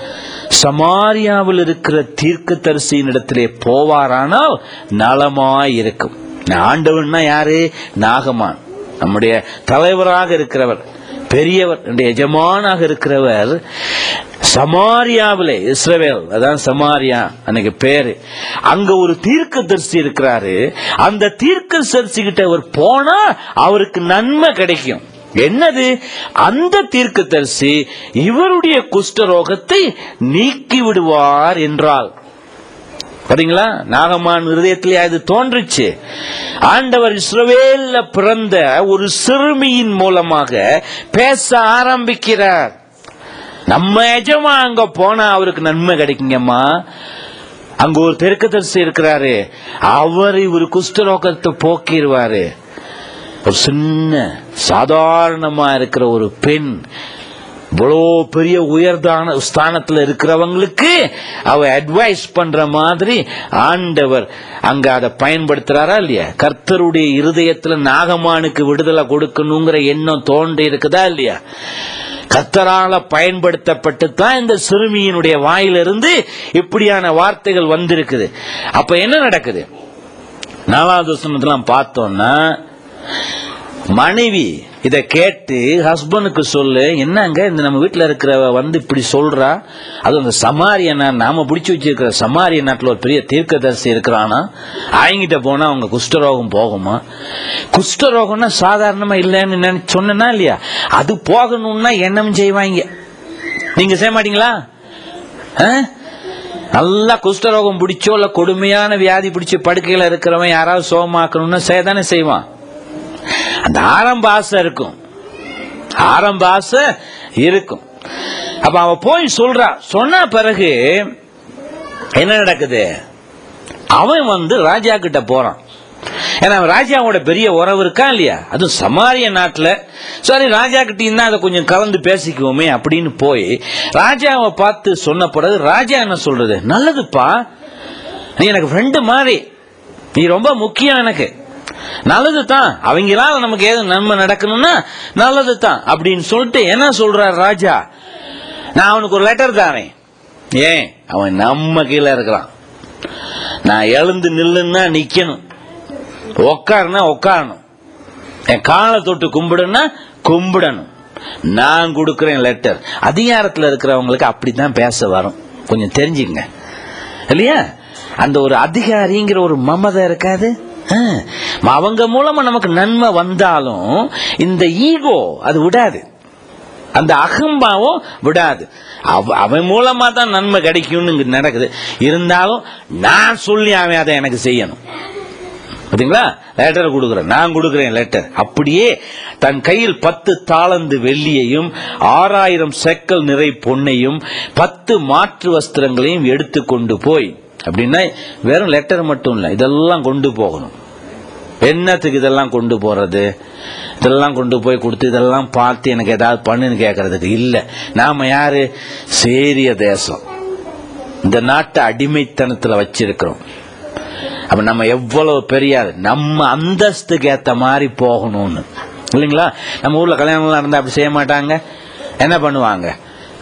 சமாரியாவில் இருக்கிற தீர்க்கதரிசியின் இடத்திலே போவாரானால் நலமாய் இருக்கும் ஆண்டவன்னா யாரு நாகமான் நம்முடைய தலைவராக இருக்கிறவர் பெரியவர் நம்முடைய எஜமானாக இருக்கிறவர் சமாரியாவிலே இஸ்ரவேல் அதான் சமாரியா அன்னைக்கு பேரு அங்க ஒரு தீர்க்கதரிசி இருக்கிறாரு அந்த தீர்க்கதரிசி கிட்ட அவர் போனா அவருக்கு நன்மை கிடைக்கும் என்னது அந்த தீர்க்கதரிசி இவருடைய குஷ்டரோகத்தை நீக்கி விடுவார் என்றால் பாத்தீங்களா நாகமான் இருதயத்திலே அது தோன்றுச்சு ஆண்டவர் இஸ்ரவேல்ல பிறந்த ஒரு சிறுமியின் மூலமாக பேச ஆரம்பிக்கிறார் நம்ம எஜமா அங்க போனா அவருக்கு நன்மை கிடைக்குங்கம்மா அங்க ஒரு தெற்கதரிசி இருக்கிறாரு அவர் இவர் குஷ்டரோகத்தை போக்கிடுவாரு ஒரு சின்ன சாதாரணமா இருக்கிற ஒரு பெண் இவ்வளோ பெரிய உயர்தான ஸ்தானத்துல இருக்கிறவங்களுக்கு அவ அட்வைஸ் பண்ற மாதிரி ஆண்டவர் அங்க அதை பயன்படுத்துறாரா இல்லையா கர்த்தருடைய இருதயத்துல நாகமானுக்கு விடுதலை கொடுக்கணுங்கிற எண்ணம் தோன்றி இருக்குதா இல்லையா கர்த்தரால பயன்படுத்தப்பட்டு தான் இந்த சிறுமியினுடைய வாயிலிருந்து இப்படியான வார்த்தைகள் வந்திருக்குது அப்ப என்ன நடக்குது நாலாவது வசனத்தெல்லாம் பார்த்தோம்னா மனைவி இத கேட்டு ஹஸ்பண்டுக்கு சொல்லு என்னங்க இந்த நம்ம வீட்டுல இருக்கிறவ வந்து இப்படி சொல்றா அது அந்த சமாரிய நா- நாம பிடிச்சி வச்சிருக்கிற சமாரிய நாட்டுல ஒரு பெரிய தீர்க்கதரிசி இருக்கிறானா அவங்கிட்ட போனா அவங்க குஷ்டரோகம் போகுமா குஷ்டரோகம்னா சாதாரணமா இல்லைன்னு நினைச்சு சொன்னா இல்லையா அது போகணும்னா எண்ணம் செய்வாங்க நீங்க செய்ய மாட்டீங்களா ஆ? நல்லா குஷ்டரோகம் பிடிச்சோ இல்ல கொடுமையான வியாதி பிடிச்ச படுக்கையில இருக்கிறவன் யாராவது சோகமாக்கணும்னா செய்யதானே செய்வான் அந்த ஆரம்ப ஆசை இருக்கும் ஆரம்ப ஆசை இருக்கும் அப்ப அவ போய் சொல்றா சொன்ன பிறகு என்ன நடக்குது அவன் வந்து ராஜா கிட்ட போறான் ஏன்னா அவன் ராஜாவோட பெரிய உறவு இருக்கா இல்லையா அதுவும் சமாரிய நாட்டுல சரி ராஜா கிட்டயும் தான் அதை கொஞ்சம் கலந்து பேசிக்குவோமே அப்படின்னு போய் ராஜாவை பார்த்து சொன்ன பிறகு ராஜா என்ன சொல்றது நல்லதுப்பா நீ எனக்கு ஃப்ரெண்டு மாதிரி நீ ரொம்ப முக்கியம் எனக்கு நல்லது தான் அவங்களால நமக்கு ஏதோ நன்மை நடக்கணும்னா நல்லது தான் அப்படின்னு சொல்லிட்டு என்ன சொல்றார் ராஜா நான் அவனுக்கு ஒரு லெட்டர் தாரேன் ஏன் அவன் நம்ம கீழே இருக்கிறான் நான் எழுந்து நில்லுன்னா நிக்கணும் உக்காருனா உட்காரணும் என் காலை தொட்டு கும்பிடுன்னா கும்பிடணும் நான் கொடுக்கிறேன் லெட்டர் அதிகாரத்தில் இருக்கிறவங்களுக்கு அப்படித்தான் பேச வரும் கொஞ்சம் தெரிஞ்சுங்க இல்லையா அந்த ஒரு அதிகாரிங்கிற ஒரு மமதை இருக்காது ஆ. அவங்க மூலமா நமக்கு நன்மை வந்தாலும் இந்த ஈகோ அது விடாது அந்த அகம்பாவம் விடாது அவ- அவன் மூலமா தான் நன்மை கிடைக்கும்னு இங்க நடக்குது இருந்தாலும் நான் சொல்லி அவன் அதை எனக்கு செய்யணும் பாத்தீங்களா லெட்டர் கொடுக்குறேன் நான் கொடுக்குறேன் லெட்டர் அப்படியே தன் கையில் பத்து தாளந்து வெள்ளியையும் ஆறாயிரம் செக்கல் நிறை பொன்னையும் பத்து மாற்று வஸ்திரங்களையும் எடுத்து கொண்டு போய் அப்படின்னா வெறும் லெட்டர் மட்டும் இல்லை இதெல்லாம் கொண்டு போகணும் என்னத்துக்கு இதெல்லாம் கொண்டு போறது இதெல்லாம் கொண்டு போய் கொடுத்து இதெல்லாம் பார்த்து எனக்கு ஏதாவது பண்ணுன்னு கேட்கறதுக்கு இல்லை நாம யாரு சேரிய தேசம் இந்த நாட்டை அடிமைத்தனத்துல வச்சிருக்கிறோம் அப்ப நம்ம எவ்வளவு பெரிய ஆளு. நம்ம அந்தஸ்துக்கு ஏத்த மாதிரி போகணும்னு இல்லைங்களா நம்ம ஊர்ல கல்யாணம்லாம் இருந்தா அப்படி செய்ய மாட்டாங்க என்ன பண்ணுவாங்க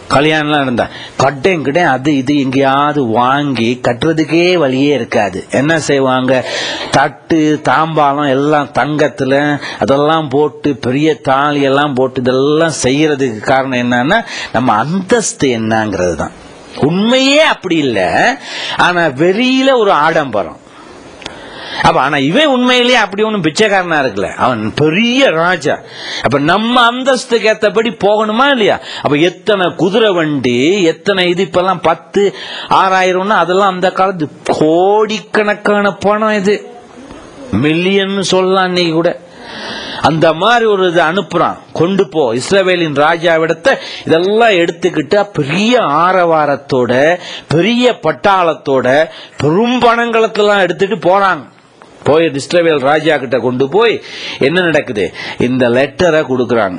கல்யாணம்லாம் இருந்தா கட்டையும் கிட்டே அது இது எங்கேயாவது வாங்கி கட்டுறதுக்கே வழியே இருக்காது என்ன செய்வாங்க தட்டு தாம்பாலம் எல்லாம் தங்கத்துல அதெல்லாம் போட்டு பெரிய தாலி எல்லாம் போட்டு இதெல்லாம் செய்யறதுக்கு காரணம் என்னன்னா நம்ம அந்தஸ்து என்னங்கிறது தான் உண்மையே அப்படி இல்லை ஆனா வெளியில ஒரு ஆடம்பரம் அப்ப ஆனா இவன் உண்மையிலேயே அப்படி ஒண்ணும் பிச்சைக்காரனா இருக்கல அவன் பெரிய ராஜா அப்ப நம்ம அந்தஸ்துக்கு ஏத்தபடி போகணுமா இல்லையா அப்ப எத்தனை குதிரை வண்டி எத்தனை இது இப்பெல்லாம் பத்து ஆறாயிரம்னா அதெல்லாம் அந்த காலத்து கோடிக்கணக்கான பணம் இது மில்லியன் சொல்லலாம் அன்னைக்கு கூட அந்த மாதிரி ஒரு இது அனுப்புறான் கொண்டு போ இஸ்ரவேலின் ராஜாவிடத்தை இதெல்லாம் எடுத்துக்கிட்டு பெரிய ஆரவாரத்தோட பெரிய பட்டாளத்தோட பெரும் பணங்களத்தெல்லாம் எடுத்துட்டு போறாங்க போய் இஸ்ரவேல் ராஜா கிட்ட கொண்டு போய் என்ன நடக்குது இந்த லெட்டரை கொடுக்கறாங்க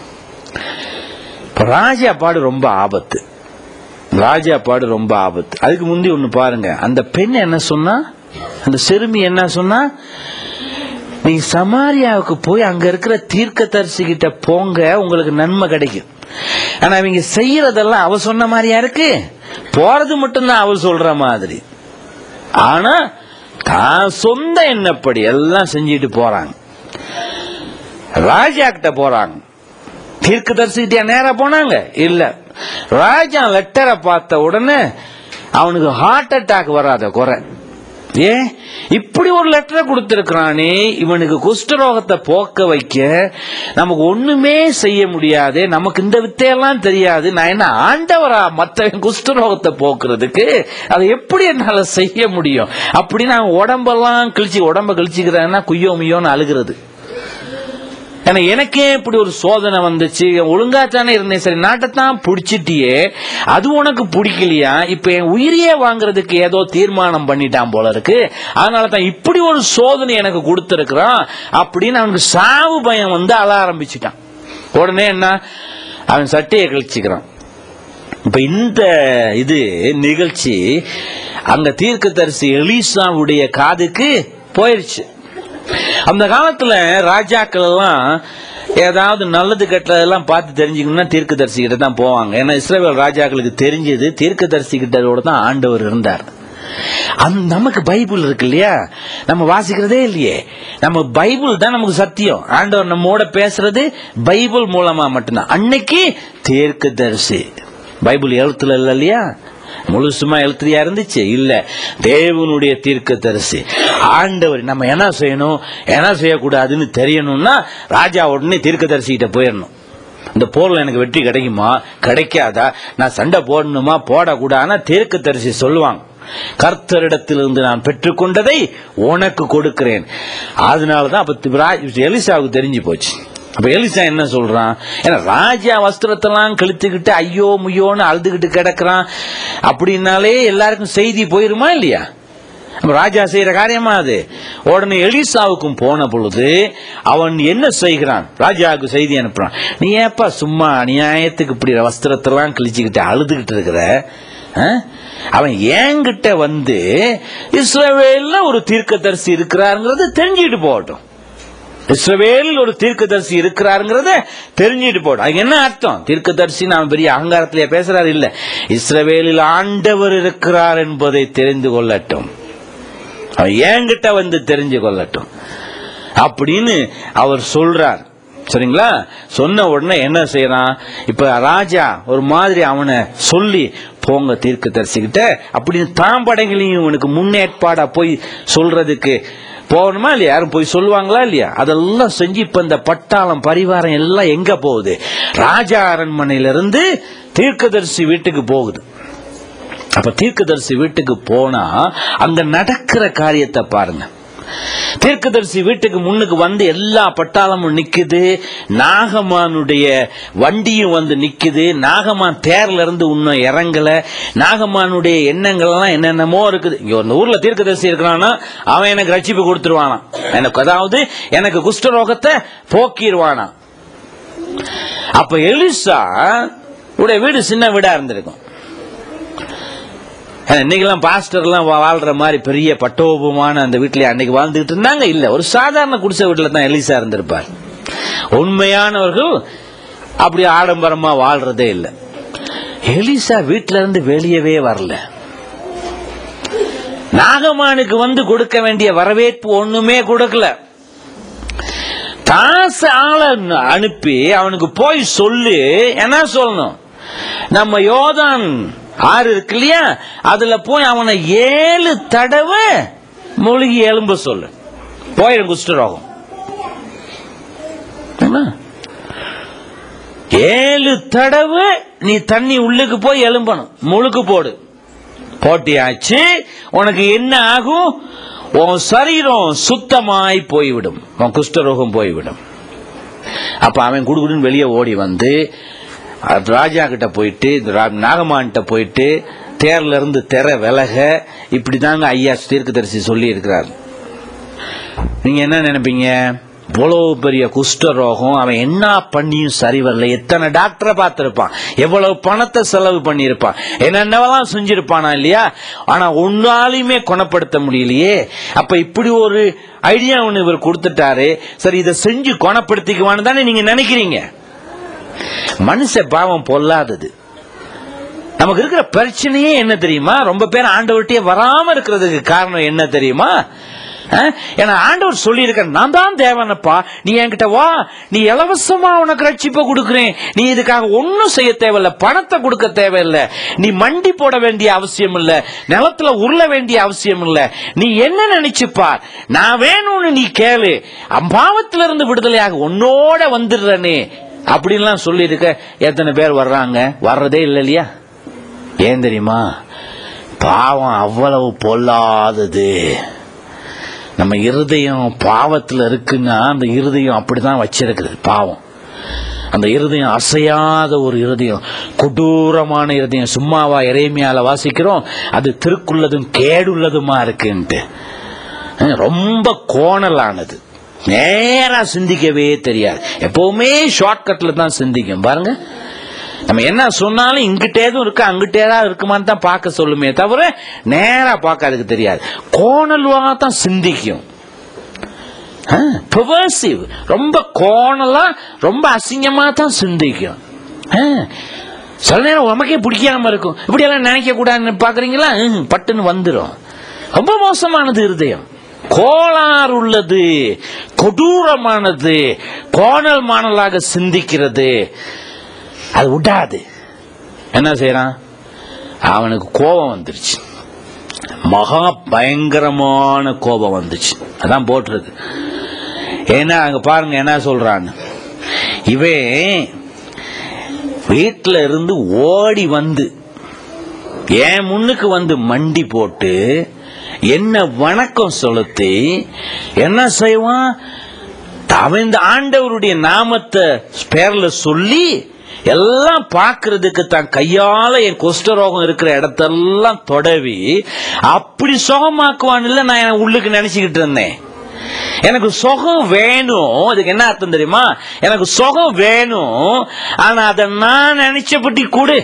ராஜா பாடு ரொம்ப ஆபத்து ராஜா பாடு ரொம்ப ஆபத்து அதுக்கு முந்தி ஒண்ணு பாருங்க அந்த பெண் என்ன சொன்னா அந்த சிறுமி என்ன சொன்னா நீங்க சமாரியாவுக்கு போய் அங்க இருக்கிற தீர்க்க கிட்ட போங்க உங்களுக்கு நன்மை கிடைக்கும் ஆனா இவங்க செய்யறதெல்லாம் அவ சொன்ன மாதிரியா இருக்கு போறது மட்டும்தான் அவ சொல்ற மாதிரி ஆனா தான் சொந்த எண்ணப்படி எல்லாம் செஞ்சுட்டு போறாங்க ராஜா கிட்ட போறாங்க தீர்க்க தரிசிக்கிட்டே நேரா போனாங்க இல்ல ராஜா லெட்டரை பார்த்த உடனே அவனுக்கு ஹார்ட் அட்டாக் வராத குறை ஏன் இப்படி ஒரு லெட்டரை கொடுத்திருக்கிறானே இவனுக்கு குஷ்டரோகத்தை போக்க வைக்க நமக்கு ஒண்ணுமே செய்ய முடியாது நமக்கு இந்த வித்தையெல்லாம் தெரியாது நான் என்ன ஆண்டவரா மற்றவன் குஷ்டரோகத்தை போக்குறதுக்கு அதை எப்படி என்னால செய்ய முடியும் அப்படி நான் உடம்பெல்லாம் கிழிச்சு உடம்ப கிழிச்சுக்கிறேன்னா குய்யோ முய்யோன்னு அழுகிறது ஏன்னா எனக்கே இப்படி ஒரு சோதனை வந்துச்சு ஒழுங்கா தானே இருந்தேன் சரி நாட்டைத்தான் பிடிச்சிட்டியே அது உனக்கு பிடிக்கலையா இப்ப என் உயிரியே வாங்குறதுக்கு ஏதோ தீர்மானம் பண்ணிட்டான் போல இருக்கு அதனால தான் இப்படி ஒரு சோதனை எனக்கு கொடுத்துருக்கிறான் அப்படின்னு அவனுக்கு சாவு பயம் வந்து அழ ஆரம்பிச்சுட்டான் உடனே என்ன அவன் சட்டையை கழிச்சுக்கிறான் இப்ப இந்த இது நிகழ்ச்சி அங்க தீர்க்கதரிசி எலிசாவுடைய காதுக்கு போயிருச்சு அந்த காலத்துல ராஜாக்கள் எல்லாம் ஏதாவது நல்லது கெட்டதெல்லாம் பார்த்து தெரிஞ்சுக்கணும்னா தீர்க்கதரிசி கிட்ட தான் போவாங்க ஏன்னா இஸ்ரேல் ராஜாக்களுக்கு தெரிஞ்சது தீர்க்கதரிசி கிட்டோட தான் ஆண்டவர் இருந்தார் அந்த நமக்கு பைபிள் இருக்கு இல்லையா நம்ம வாசிக்கிறதே இல்லையே நம்ம பைபிள் தான் நமக்கு சத்தியம் ஆண்டவர் நம்மோட பேசுறது பைபிள் மூலமா மட்டும்தான் அன்னைக்கு தீர்க்கதரிசி பைபிள் எழுத்துல இல்ல இல்லையா முழுசுமா எழுத்துறியா இருந்துச்சு இல்ல தேவனுடைய தீர்க்க தரிசி ஆண்டவர் நம்ம என்ன செய்யணும் என்ன செய்யக்கூடாதுன்னு தெரியணும்னா ராஜா உடனே தீர்க்க தரிசிக்கிட்ட போயிடணும் இந்த போர்ல எனக்கு வெற்றி கிடைக்குமா கிடைக்காதா நான் சண்டை போடணுமா போடக்கூடாதுன்னா தீர்க்க தரிசி சொல்லுவாங்க கர்த்தரிடத்திலிருந்து நான் பெற்றுக்கொண்டதை உனக்கு கொடுக்கிறேன் அதனாலதான் அப்ப எலிசாவுக்கு தெரிஞ்சு போச்சு அப்ப எலிசா என்ன சொல்றான் ஏன்னா ராஜா வஸ்திரத்தெல்லாம் கழுத்துக்கிட்டு ஐயோ முய்யோன்னு அழுதுகிட்டு கிடக்குறான் அப்படின்னாலே எல்லாருக்கும் செய்தி போயிருமா இல்லையா ராஜா செய்யற காரியமா அது உடனே எலிசாவுக்கும் போன பொழுது அவன் என்ன செய்கிறான் ராஜாவுக்கு செய்தி அனுப்புறான் நீ ஏப்பா சும்மா அநியாயத்துக்கு இப்படி வஸ்திரத்தெல்லாம் கிழிச்சுக்கிட்டு அழுதுகிட்டு இருக்கிற அவன் என்கிட்ட வந்து இஸ்ரேவேல்ல ஒரு தீர்க்கதரிசி இருக்கிறாருங்கிறது தெரிஞ்சுக்கிட்டு போகட்டும் இஸ்ரவேலில் ஒரு தீர்க்கதரிசி இருக்கிறாருங்கிறத தெரிஞ்சுட்டு போடும் அதுக்கு என்ன அர்த்தம் தீர்க்கதரிசி நாம பெரிய அகங்காரத்திலே பேசுறாரு இல்ல இஸ்ரவேலில் ஆண்டவர் இருக்கிறார் என்பதை தெரிந்து கொள்ளட்டும் அவன் என்கிட்ட வந்து தெரிஞ்சு கொள்ளட்டும் அப்படின்னு அவர் சொல்றார் சரிங்களா சொன்ன உடனே என்ன செய்யறான் இப்ப ராஜா ஒரு மாதிரி அவனை சொல்லி போங்க தீர்க்க தரிசிக்கிட்ட அப்படின்னு தாம்படைகளையும் இவனுக்கு முன்னேற்பாடா போய் சொல்றதுக்கு போகணுமா இல்லையா யாரும் போய் சொல்லுவாங்களா இல்லையா அதெல்லாம் செஞ்சு இப்ப இந்த பட்டாளம் பரிவாரம் எல்லாம் எங்க போகுது ராஜா அரண்மனையிலிருந்து தீர்க்கதரிசி வீட்டுக்கு போகுது அப்ப தீர்க்கதரிசி வீட்டுக்கு போனா அங்க நடக்கிற காரியத்தை பாருங்க தீர்க்கதரிசி வீட்டுக்கு முன்னுக்கு வந்து எல்லா பட்டாளமும் நிக்குது நாகமானுடைய வண்டியும் வந்து நிக்குது நாகமான் தேர்ல இருந்து இன்னும் இறங்கல நாகமானுடைய எண்ணங்கள் எல்லாம் என்னென்னமோ இருக்குது இங்க ஒரு ஊர்ல தீர்க்கதரிசி இருக்கிறானா அவன் எனக்கு ரட்சிப்பு கொடுத்துருவானா எனக்கு அதாவது எனக்கு குஷ்டரோகத்தை போக்கிடுவானா அப்ப எலிசா உடைய வீடு சின்ன வீடா இருந்திருக்கும் இன்னைக்கெல்லாம் பாஸ்டர்லாம் வாழ்ற மாதிரி பெரிய பட்டோபமான அந்த வீட்டிலே அன்னைக்கு வாழ்ந்துகிட்டு இருந்தாங்க இல்ல ஒரு சாதாரண குடிசை வீட்டில் தான் எலிசா இருந்திருப்பார் உண்மையானவர்கள் அப்படி ஆடம்பரமா வாழ்றதே இல்லை எலிசா வீட்ல இருந்து வெளியவே வரல நாகமானுக்கு வந்து கொடுக்க வேண்டிய வரவேற்பு ஒண்ணுமே கொடுக்கல காசு ஆளை அனுப்பி அவனுக்கு போய் சொல்லு என்ன சொல்லணும் நம்ம யோதான் ஆறு இருக்கு இல்லையா அதுல போய் அவனை ஏழு தடவை மூழ்கி எலும்ப சொல்லு போயிடும் குஷ்டரோகம் என்ன? ஏழு தடவை நீ தண்ணி உள்ளுக்கு போய் எலும்பணும் முழுக்கு போடு போட்டியாச்சு உனக்கு என்ன ஆகும் உன் சரீரம் சுத்தமாய் போய்விடும் உன் குஷ்டரோகம் போய்விடும் அப்ப அவன் குடுகுடுன்னு வெளியே ஓடி வந்து அது ராஜா கிட்ட போயிட்டு இந்த ரா- நாகமான்கிட்ட போயிட்டு தேர்ல இருந்து தெர விலக இப்படிதாங்க ஐயா தீர்க்கதரிசி சொல்லி இருக்கிறார் நீங்க என்ன நினைப்பீங்க இவ்வளவு பெரிய குஷ்டரோகம் அவன் என்ன பண்ணியும் சரி வரல எத்தனை டாக்டரை பார்த்திருப்பான் எவ்வளவு பணத்தை செலவு பண்ணியிருப்பான் என்னென்னவெல்லாம் செஞ்சிருப்பானா இல்லையா ஆனா ஒன்னாலையுமே குணப்படுத்த முடியலையே அப்ப இப்படி ஒரு ஐடியா ஒண்ணு இவர் கொடுத்துட்டாரு சரி இதை செஞ்சு குணப்படுத்திக்குவான்னு தானே நீங்க நினைக்கிறீங்க மனுஷ பாவம் பொல்லாதது நமக்கு இருக்கிற பிரச்சனையே என்ன தெரியுமா ரொம்ப பேர் ஆண்டவர்கிட்டயே வராம இருக்கிறதுக்கு காரணம் என்ன தெரியுமா அஹ்? ஏன்னா ஆண்டவர் சொல்லி நான் தான் தேவனப்பா நீ என்கிட்ட வா நீ இலவசமா உனக்கு ரட்சிப்பை கொடுக்கிறேன் நீ இதுக்காக ஒன்னும் செய்ய தேவையில்ல பணத்தை கொடுக்க தேவையில்லை நீ மண்டி போட வேண்டிய அவசியம் இல்ல நிலத்துல உருள வேண்டிய அவசியம் இல்ல நீ என்ன நினைச்சுப்பா நான் வேணும்னு நீ கேளு அம்பாவத்துல இருந்து விடுதலையாக உன்னோட வந்துடுறனே அப்படின்லாம் சொல்லி இருக்க எத்தனை பேர் வர்றாங்க வர்றதே இல்லை இல்லையா ஏன் தெரியுமா பாவம் அவ்வளவு பொல்லாதது நம்ம இருதயம் பாவத்துல இருக்குன்னா அந்த இருதயம் அப்படிதான் வச்சிருக்குது பாவம் அந்த இருதயம் அசையாத ஒரு இருதயம் கொடூரமான இருதயம் சும்மாவா இறைமையால வாசிக்கிறோம் அது திருக்குள்ளதும் கேடுள்ளதுமா இருக்குன்ட்டு அஹ் ரொம்ப கோணலானது நேரா சிந்திக்கவே தெரியாது எப்பவுமே ஷார்ட்கட்ல தான் சிந்திக்கும் பாருங்க நம்ம என்ன சொன்னாலும் இங்கிட்டேதும் இருக்கு அங்கிட்டேதான் இருக்குமான்னு தான் பார்க்க சொல்லுமே தவிர நேரா பார்க்க அதுக்கு தெரியாது கோணல்வா தான் சிந்திக்கும் perversive ரொம்ப கோணலா ரொம்ப அசிங்கமா தான் சிந்திக்கும் ஆ, சில நேரம் உமக்கே பிடிக்காம இருக்கும் இப்படி எல்லாம் நினைக்க கூடாதுன்னு பாக்குறீங்களா ம், பட்டுன்னு வந்துடும் ரொம்ப மோசமானது இருதயம் கோளாறு உள்ளது கொடூரமானது கோணல் மாணலாக சிந்திக்கிறது அது விடாது என்ன செய்யறான் அவனுக்கு கோபம் வந்துருச்சு மகா பயங்கரமான கோபம் வந்துச்சு அதான் போட்டிருக்கு ஏன்னா அங்க பாருங்க என்ன சொல்றான்னு இவன் வீட்டில இருந்து ஓடி வந்து என் முன்னுக்கு வந்து மண்டி போட்டு என்ன வணக்கம் செலுத்தி என்ன செய்வான் அவன் இந்த ஆண்டவருடைய நாமத்தை பேர்ல சொல்லி எல்லாம் பார்க்கிறதுக்கு தான் கையால என் குஷ்டரோகம் இருக்கிற இடத்தெல்லாம் தொடவி அப்படி சுகமாக்குவான் இல்ல நான் என் உள்ளுக்கு நினைச்சுக்கிட்டு இருந்தேன் எனக்கு சுகம் வேணும் அதுக்கு என்ன அர்த்தம் தெரியுமா எனக்கு சுகம் வேணும் ஆனா அதை நான் நினைச்சபடி கொடு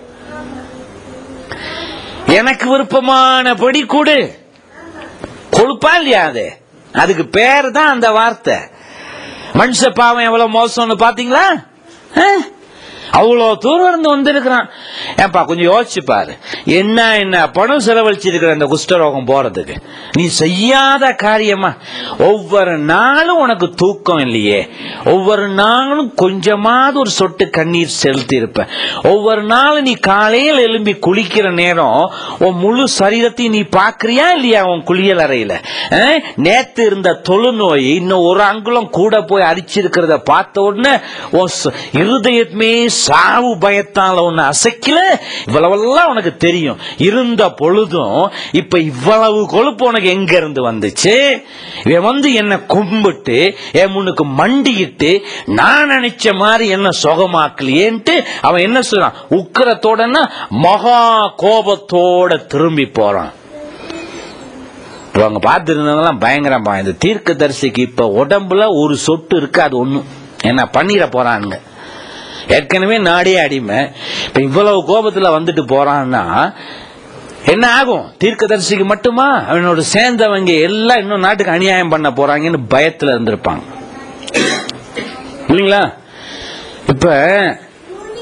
எனக்கு விருப்பமானபடி கொடு கொழுப்பா இல்லையா அது அதுக்கு பேரு தான் அந்த வார்த்தை மனுஷ பாவம் எவ்வளவு மோசம்னு பாத்தீங்களா அஹ்? அவ்வளோ தூரம் இருந்து வந்திருக்கிறான் ஏன்பா கொஞ்சம் யோசிச்சு பாரு என்ன என்ன பணம் செலவழிச்சிருக்கிற அந்த குஷ்டரோகம் போறதுக்கு நீ செய்யாத காரியமா ஒவ்வொரு நாளும் உனக்கு தூக்கம் இல்லையே ஒவ்வொரு நாளும் கொஞ்சமாவது ஒரு சொட்டு கண்ணீர் செலுத்தி இருப்ப ஒவ்வொரு நாளும் நீ காலையில் எழும்பி குளிக்கிற நேரம் உன் முழு சரீரத்தையும் நீ பாக்குறியா இல்லையா உன் குளியல் அறையில அஹ்? நேத்து இருந்த தொழுநோய் இன்னும் ஒரு அங்குலம் கூட போய் அரிச்சிருக்கிறத பார்த்த உடனே உன் ச- இருதயமே சாவு பயத்தால உன்னை அசைக்கல இவ்வளவெல்லாம் உனக்கு தெரியும் இருந்த பொழுதும் இப்ப இவ்வளவு கொழுப்பு உனக்கு எங்க இருந்து வந்துச்சு இவன் வந்து என்ன கும்பிட்டு என் முன்னுக்கு மண்டியிட்டு நான் நினைச்ச மாதிரி என்ன சுகமாக்கலையேன்ட்டு அவன் என்ன சொல்றான் உக்கிரத்தோடனா மகா கோபத்தோட திரும்பி போறான் இப்ப அவங்க பார்த்துருந்தவங்கலாம் பயங்கரமா இந்த தீர்க்க தரிசிக்கு இப்ப உடம்புல ஒரு சொட்டு இருக்கு அது ஒண்ணும் என்ன பண்ணிட போறானுங்க ஏற்கனவே நாடே அடிமை இப்ப இவ்வளவு கோபத்துல வந்துட்டு போறான்னா என்ன ஆகும் தீர்க்கதரிசிக்கு மட்டுமா அவனோட சேர்ந்தவங்க எல்லாம் இன்னும் நாட்டுக்கு அநியாயம் பண்ண போறாங்கன்னு பயத்துல இருந்திருப்பாங்க இல்லைங்களா இப்ப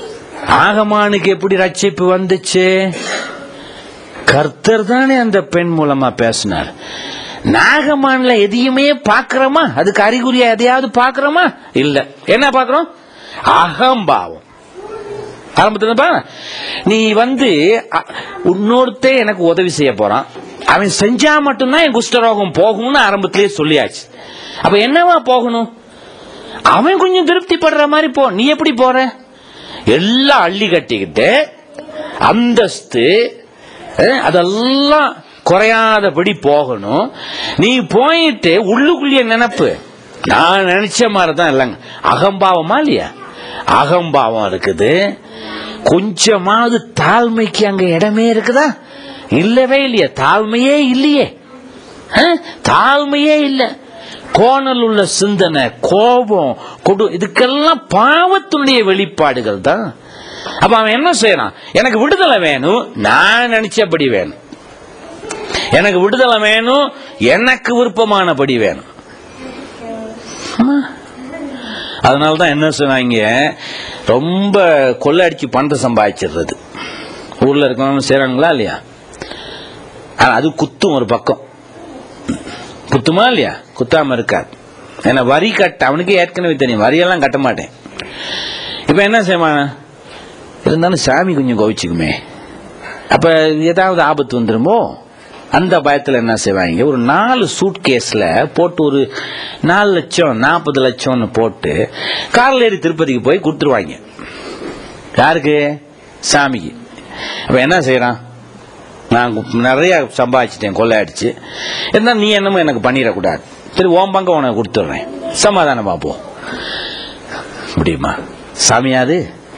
ஆகமானுக்கு எப்படி ரட்சிப்பு வந்துச்சு கர்த்தர் தானே அந்த பெண் மூலமா பேசினார் நாகமான்ல எதையுமே பாக்குறோமா அதுக்கு அறிகுறியா எதையாவது பாக்குறோமா இல்ல என்ன பாக்குறோம் அகம்பாவம் ஆரம்பத்துல பா நீ வந்து அ- உன்னொருத்தே எனக்கு உதவி செய்ய போறான் அவன் செஞ்சா மட்டும்தான் என் குஷ்டரோகம் போகும்னு ஆரம்பத்திலேயே சொல்லியாச்சு அப்ப என்னவா போகணும் அவன் கொஞ்சம் திருப்திப்படுற மாதிரி போ நீ எப்படி போற எல்லாம் அள்ளி கட்டிக்கிட்டு அந்தஸ்து அஹ், அதெல்லாம் குறையாதபடி போகணும் நீ போயிட்டு உள்ளுக்குள்ளேயே நினைப்பு நான் நினைச்ச மாதிரி தான் இல்லைங்க அகம்பாவமா இல்லையா அகம்பாவம் இருக்குது கொஞ்சமாவது தாழ்மைக்கு அங்க இடமே இருக்குதா இல்லவே இல்லையா தாழ்மையே இல்லையே அஹ், தாழ்மையே இல்லை கோணல் உள்ள சிந்தனை கோபம் கொடு இதுக்கெல்லாம் பாவத்துடைய வெளிப்பாடுகள் தான் அப்ப அவன் என்ன செய்யறான் எனக்கு விடுதலை வேணும் நான் நினைச்சபடி வேணும் எனக்கு விடுதலை வேணும் எனக்கு விருப்பமானபடி வேணும் ஆமா. அதனால தான் என்ன சொன்னாங்க ரொம்ப கொள்ளடிச்சு பணத்தை சம்பாதிச்சிடுறது ஊர்ல இருக்கவங்க செய்றாங்களா இல்லையா ஆனா அது குத்தும் ஒரு பக்கம் குத்துமா இல்லையா குத்தாம இருக்காது ஏன்னா வரி கட்ட அவனுக்கு ஏற்கனவே தெரியும் வரியெல்லாம் கட்ட மாட்டேன் இப்ப என்ன செய்வான் இருந்தாலும் சாமி கொஞ்சம் கோவிச்சுக்குமே அப்ப ஏதாவது ஆபத்து வந்துருமோ அந்த பயத்துல என்ன செய்வாங்க ஒரு நாலு சூட் கேஸ்ல போட்டு ஒரு நாலு லட்சம் நாற்பது லட்சம்னு போட்டு கார்ல ஏறி திருப்பதிக்கு போய் கொடுத்துருவாங்க யாருக்கு சாமிக்கு அப்ப என்ன செய்யறான் நான் நிறைய சம்பாதிச்சிட்டேன் கொள்ளையடிச்சு இருந்தாலும் நீ என்னமோ எனக்கு பண்ணிடக்கூடாது சரி ஓம் பங்க உனக்கு கொடுத்துட்றேன் சமாதானம் பார்ப்போம் முடியுமா சாமியாது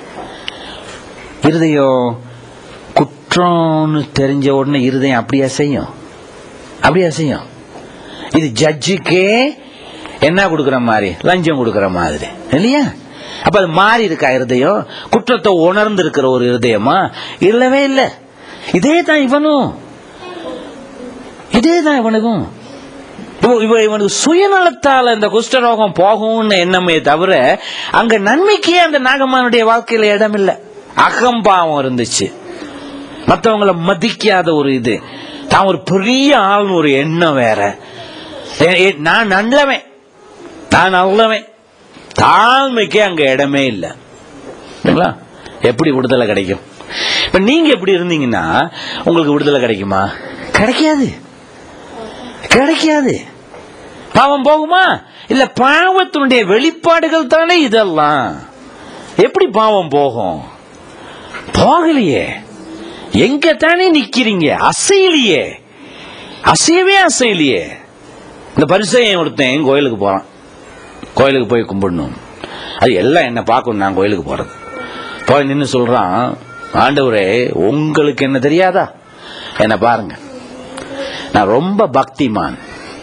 இருதயம் குற்றம்னு தெரிஞ்ச உடனே இருதயம் அப்படியா செய்யும் அப்படியா செய்யும் இது ஜட்ஜுக்கே என்ன கொடுக்குற மாதிரி லஞ்சம் கொடுக்குற மாதிரி இல்லையா அப்ப அது மாறி இருக்கா இருதயம் குற்றத்தை உணர்ந்து இருக்கிற ஒரு இருதயமா இல்லவே இல்லை இதே தான் இவனும் இதே தான் இவனுக்கும் இவ- இவ இவனுக்கு சுயநலத்தால இந்த குஷ்டரோகம் போகும்னு எண்ணமே தவிர அங்க நன்மைக்கே அந்த நாகமானுடைய வாழ்க்கையில இடம் இல்லை அகம்பாவம் இருந்துச்சு மற்றவங்கள மதிக்காத ஒரு இது தான் ஒரு பெரிய ஆள்னு ஒரு எண்ணம் வேற ஏ- ஏ- நான் நல்லவன் நான் நல்லவன் தாழ்மைக்கே அங்க இடமே இல்லை சரிங்களா எப்படி விடுதலை கிடைக்கும் இப்ப நீங்க எப்படி இருந்தீங்கன்னா உங்களுக்கு விடுதலை கிடைக்குமா கிடைக்காது கிடைக்காது பாவம் போகுமா இல்ல பாவத்தினுடைய வெளிப்பாடுகள் தானே இதெல்லாம் எப்படி பாவம் போகும் போகலையே எங்க தானே நிக்கிறீங்க அசையலையே அசையவே அசையலையே இந்த பரிசையன் ஒருத்தன் கோயிலுக்கு போறான் கோயிலுக்கு போய் கும்பிடணும் அது எல்லாம் என்ன பார்க்கணும் நான் கோயிலுக்கு போறது போய் நின்று சொல்றான் ஆண்டவரே உங்களுக்கு என்ன தெரியாதா என்ன பாருங்க நான் ரொம்ப பக்திமான்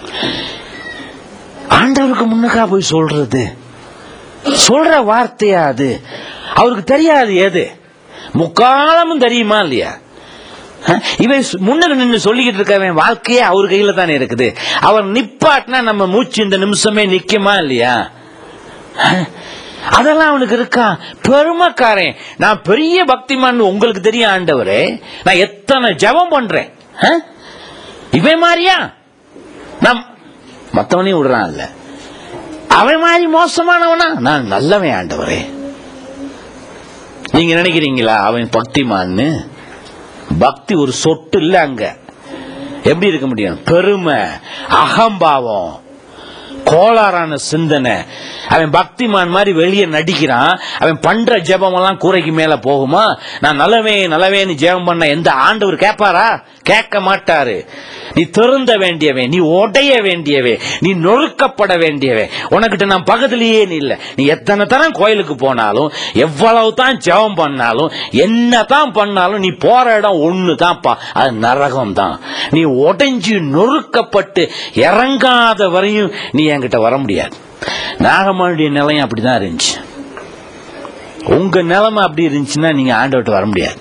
ஆண்டவருக்கு முன்னுக்கா போய் சொல்றது சொல்ற வார்த்தையா அது அவருக்கு தெரியாது எது முக்காலமும் தெரியுமா இல்லையா அஹ், இவன் சு- முன்னுக்கு நின்று சொல்லிக்கிட்டு இருக்கவன் வாழ்க்கையே அவர் கையில தானே இருக்குது அவர் நிப்பாட்டினா நம்ம மூச்சு இந்த நிமிஷமே நிக்குமா இல்லையா அஹ், அதெல்லாம் அவனுக்கு இருக்கா பெருமைக்காரன் நான் பெரிய பக்திமான் உங்களுக்கு தெரியும் ஆண்டவரே நான் எத்தனை ஜெபம் பண்றேன் அஹ்? இவன் மாதிரியா நான் மத்தவனையும் விடுறான் இல்ல அவன் மாதிரி மோசமானவனா நான் நல்லவன் ஆண்டவரே நீங்க நினைக்கிறீங்களா அவன் பக்திமான்னு பக்தி ஒரு சொட்டு இல்ல அங்க எப்படி இருக்க முடியும் பெருமை அகம்பாவம் கோளாறான சிந்தனை அவன் பக்திமான் மாதிரி வெளியே நடிக்கிறான் அவன் பண்ற ஜெபம் எல்லாம் கூரைக்கு மேல போகுமா நான் நல்லவே நல்லவேன்னு ஜெபம் பண்ண எந்த ஆண்டவர் கேட்பாரா கேட்க மாட்டாரு நீ திருந்த வேண்டியவன் நீ உடைய வேண்டியவே நீ நொறுக்கப்பட வேண்டியவே உனக்கிட்ட நான் பக்கத்திலேயே நீ இல்ல நீ எத்தனை தரம் கோயிலுக்கு போனாலும் எவ்வளவு தான் ஜெபம் பண்ணாலும் என்ன தான் பண்ணாலும் நீ போற இடம் ஒண்ணு தான்ப்பா அது நரகம் தான் நீ உடைஞ்சு நொறுக்கப்பட்டு இறங்காத வரையும் நீ என்கிட்ட வர முடியாது நாகமானுடைய நிலையம் அப்படிதான் இருந்துச்சு உங்க நிலைமை அப்படி இருந்துச்சுன்னா நீங்க ஆண்டவர்கிட்ட வர முடியாது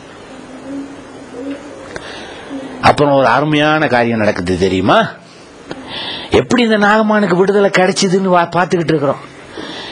அப்புறம் ஒரு அருமையான காரியம் நடக்குது தெரியுமா எப்படி இந்த நாகமானுக்கு விடுதலை கிடைச்சதுன்னு வா- பார்த்துக்கிட்டு இருக்கிறோம்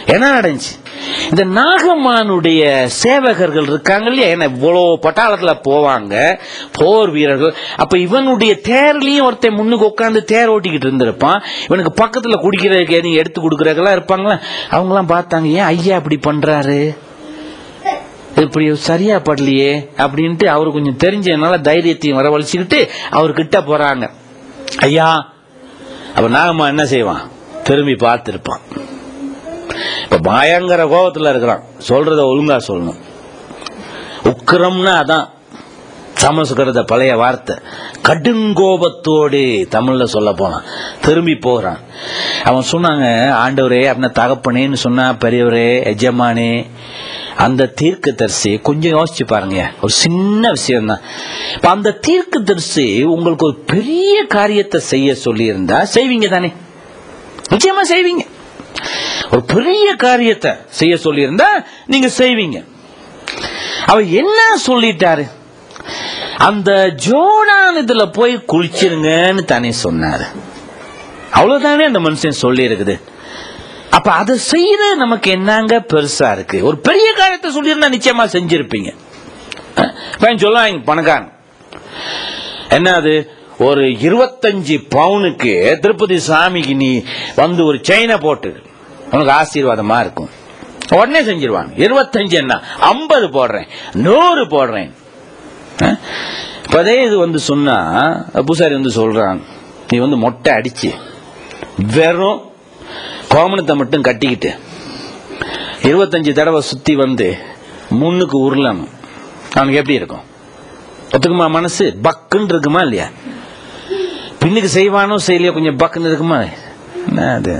என்ன நடந்துச்சு இந்த நாகமானுடைய சேவகர்கள் இருக்காங்க இல்லையா என்ன இவ்வளோ பட்டாளத்துல போவாங்க போர் வீரர்கள் அப்ப இவனுடைய தேர்லயும் ஒருத்தன் முன்னுக்கு உட்காந்து தேர் ஓட்டிக்கிட்டு இருந்திருப்பான் இவனுக்கு பக்கத்துல குடிக்கிறதுக்கு எதுவும் எடுத்து கொடுக்கறதுக்கெல்லாம் இருப்பாங்களா அவங்களாம் பார்த்தாங்க ஏன் ஐயா இப்படி பண்றாரு இப்படி சரியா படலையே அப்படின்ட்டு அவரு கொஞ்சம் தெரிஞ்சதுனால தைரியத்தையும் வரவழைச்சுக்கிட்டு அவர்கிட்ட போறாங்க ஐயா அப்ப நாகம்மா என்ன செய்வான் திரும்பி பார்த்திருப்பான் இப்ப பயங்கர கோபத்துல இருக்கிறான் சொல்றத ஒழுங்கா சொல்லணும் உக்கிரம்னா அதான் சமஸ்கிருத பழைய வார்த்தை கடுங்கோபத்தோடு தமிழ்ல சொல்ல போனான் திரும்பி போகிறான் அவன் சொன்னாங்க ஆண்டவரே அப்படின்னா தகப்பனேன்னு சொன்னா பெரியவரே எஜமானே அந்த தீர்க்க தரிசி கொஞ்சம் யோசிச்சு பாருங்க ஒரு சின்ன விஷயம் தான் இப்ப அந்த தீர்க்க தரிசி உங்களுக்கு ஒரு பெரிய காரியத்தை செய்ய சொல்லி இருந்தா செய்வீங்க தானே நிச்சயமா செய்வீங்க ஒரு பெரிய காரியத்தை செய்ய சொல்லி இருந்தா நீங்க செய்வீங்க அவர் என்ன சொல்லிட்டாரு அந்த ஜோடான் இதுல போய் குளிச்சிருங்கன்னு தானே சொன்னாரு அவ்வளவுதானே அந்த மனுஷன் சொல்லி இருக்குது அப்ப அதை செய்யற நமக்கு என்னங்க பெருசா இருக்கு ஒரு பெரிய காரியத்தை சொல்லியிருந்தா நிச்சயமா செஞ்சிருப்பீங்க அஹ், பையன் சொல்லுவாங்க பணக்காரன் என்ன அது ஒரு இருபத்தஞ்சு பவுனுக்கு திருப்பதி சாமிக்கு நீ வந்து ஒரு செயினை போட்டு உனக்கு ஆசீர்வாதமா இருக்கும் உடனே செஞ்சிருவாங்க இருபத்தஞ்சு என்ன ஐம்பது போடுறேன் நூறு போடுறேன் அஹ், இப்ப அதே இது வந்து சொன்னா பூசாரி வந்து சொல்றான் நீ வந்து மொட்டை அடிச்சு வெறும் கோமணத்தை மட்டும் கட்டிக்கிட்டு இருபத்தஞ்சு தடவை சுத்தி வந்து முன்னுக்கு உருளணும் அவனுக்கு எப்படி இருக்கும் ஒத்துக்குமா மனசு பக்குன்னு இருக்குமா இல்லையா பின்னுக்கு செய்வானோ செய்யலையோ கொஞ்சம் பக்குன்னு இருக்குமா என்ன அது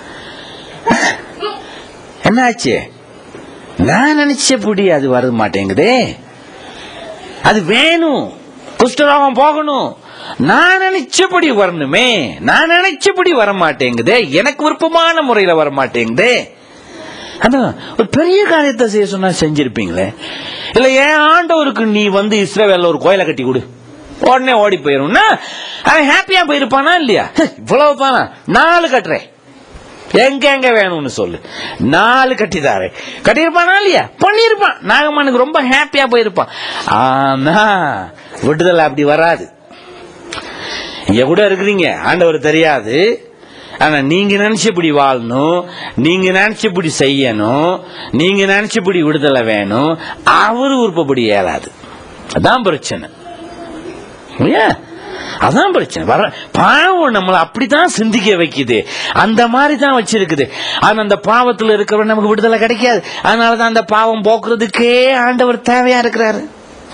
என்னாச்சு நான் நினைச்சபடி அது வர மாட்டேங்குதே அது வேணும் குஷ்டரோகம் போகணும் நான் நினைச்சபடி வரணுமே நான் நினைச்சபடி வர மாட்டேங்குதே எனக்கு விருப்பமான முறையில வர மாட்டேங்குதே அதான் ஒரு பெரிய காரியத்தை செய்ய சொன்னா செஞ்சிருப்பீங்களே இல்ல ஏன் ஆண்டவருக்கு நீ வந்து இஸ்ரேவேல்ல ஒரு கோயிலை கட்டி கொடு உடனே ஓடி போயிரும்னா அவன் ஹாப்பியா போயிருப்பானா இல்லையா இவ்வளவு பானா நாலு கட்டுறேன் எங்க எங்க வேணும்னு சொல்லு நாலு கட்டிதாரு கட்டியிருப்பானா இல்லையா பண்ணியிருப்பான் நாகம்மனுக்கு ரொம்ப ஹாப்பியா போயிருப்பான் ஆனா விடுதலை அப்படி வராது இங்க கூட இருக்கிறீங்க ஆண்டவர் தெரியாது ஆனா நீங்க நினைச்சபடி வாழணும் நீங்க நினைச்சபடி செய்யணும் நீங்க நினைச்சபடி விடுதலை வேணும் அவரு விருப்பப்படி இயலாது அதான் பிரச்சனை இல்லையா அதான் பிரச்சனை வர பாவம் நம்மளை அப்படித்தான் சிந்திக்க வைக்குது அந்த மாதிரி தான் வச்சிருக்குது ஆனா அந்த பாவத்துல இருக்கிறவன் நமக்கு விடுதலை கிடைக்காது அதனாலதான் அந்த பாவம் போக்குறதுக்கே ஆண்டவர் தேவையா இருக்கிறாரு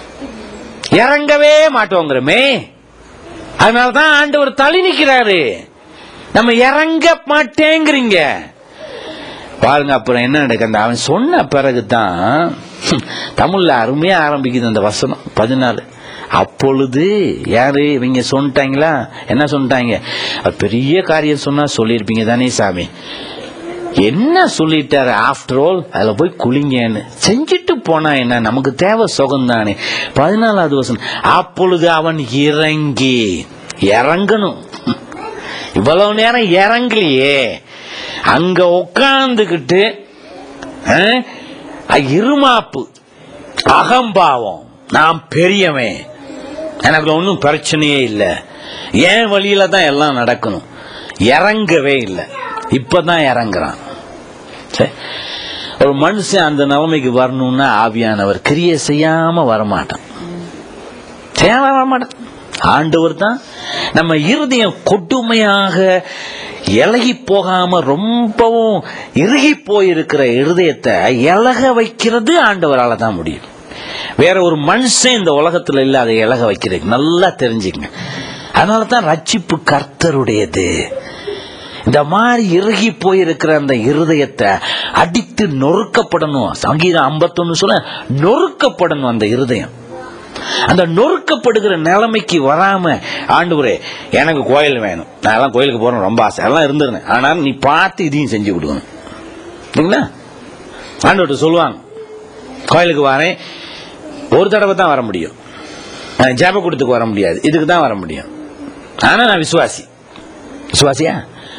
இறங்கவே மாட்டோங்கிறமே அதனாலதான் ஆண்டவர் தள்ளி நிக்கிறாரு நம்ம இறங்க மாட்டேங்கிறீங்க பாருங்க அப்புறம் என்ன நடக்குது அந்த அவன் சொன்ன பிறகுதான் தமிழ்ல அருமையா ஆரம்பிக்குது அந்த வசனம் பதினாலு அப்பொழுது யாரு இவங்க சொல்லிட்டாங்களா என்ன சொல்லிட்டாங்க அவர் பெரிய காரியம் சொன்னா சொல்லியிருப்பீங்க தானே சாமி என்ன சொல்லிட்டாரு ஆஃப்டர் ஆல் அதுல போய் குளிங்கன்னு செஞ்சுட்டு போனா என்ன நமக்கு தேவை சுகம் தானே பதினாலாவது வருஷம் அப்பொழுது அவன் இறங்கி இறங்கணும் இவ்வளவு நேரம் இறங்கலையே அங்க உட்கார்ந்துகிட்டு அஹ், இருமாப்பு அகம்பாவம் நான் பெரியவன் எனக்கு ஒன்றும் பிரச்சனையே இல்லை என் வழியில தான் எல்லாம் நடக்கணும் இறங்கவே இல்லை இப்பதான் இறங்குறான் சரி. ஒரு மனுஷன் அந்த நிலைமைக்கு வரணும்னா ஆவியானவர் கிரியை செய்யாம வரமாட்டான் செய்யாம வரமாட்டான் ஆண்டவர் தான் நம்ம இருதயம் கொடுமையாக இலகி போகாம ரொம்பவும் இறுகி போயிருக்கிற இருதயத்தை இலக வைக்கிறது ஆண்டவரால தான் முடியும் வேற ஒரு மனுஷன் இந்த உலகத்துல இல்ல அதை இலக வைக்கிறது நல்லா தெரிஞ்சுக்கங்க அதனால தான் ரட்சிப்பு கர்த்தருடையது இந்த மாதிரி இறுகி போயிருக்கிற அந்த இருதயத்தை அடித்து நொறுக்கப்படணும் சங்கீதம் 51 சொல்ல நொறுக்கப்படணும் அந்த இருதயம் அந்த நொறுக்கப்படுகிற நிலைமைக்கு வராம ஆண்டவரே எனக்கு கோயில் வேணும் நான் எல்லாம் கோயிலுக்கு போறேன் ரொம்ப ஆசை எல்லாம் இருந்திருந்தேன் ஆனால் நீ பார்த்து இதையும் செஞ்சு கொடுக்கணும் சரிங்களா ஆண்டவர்கிட்ட சொல்லுவாங்க கோயிலுக்கு வரேன் ஒரு தடவை தான் வர முடியும் நான் ஜெப கூட்டத்துக்கு வர முடியாது இதுக்கு தான் வர முடியும் ஆனா நான் விசுவாசி விசுவாசியா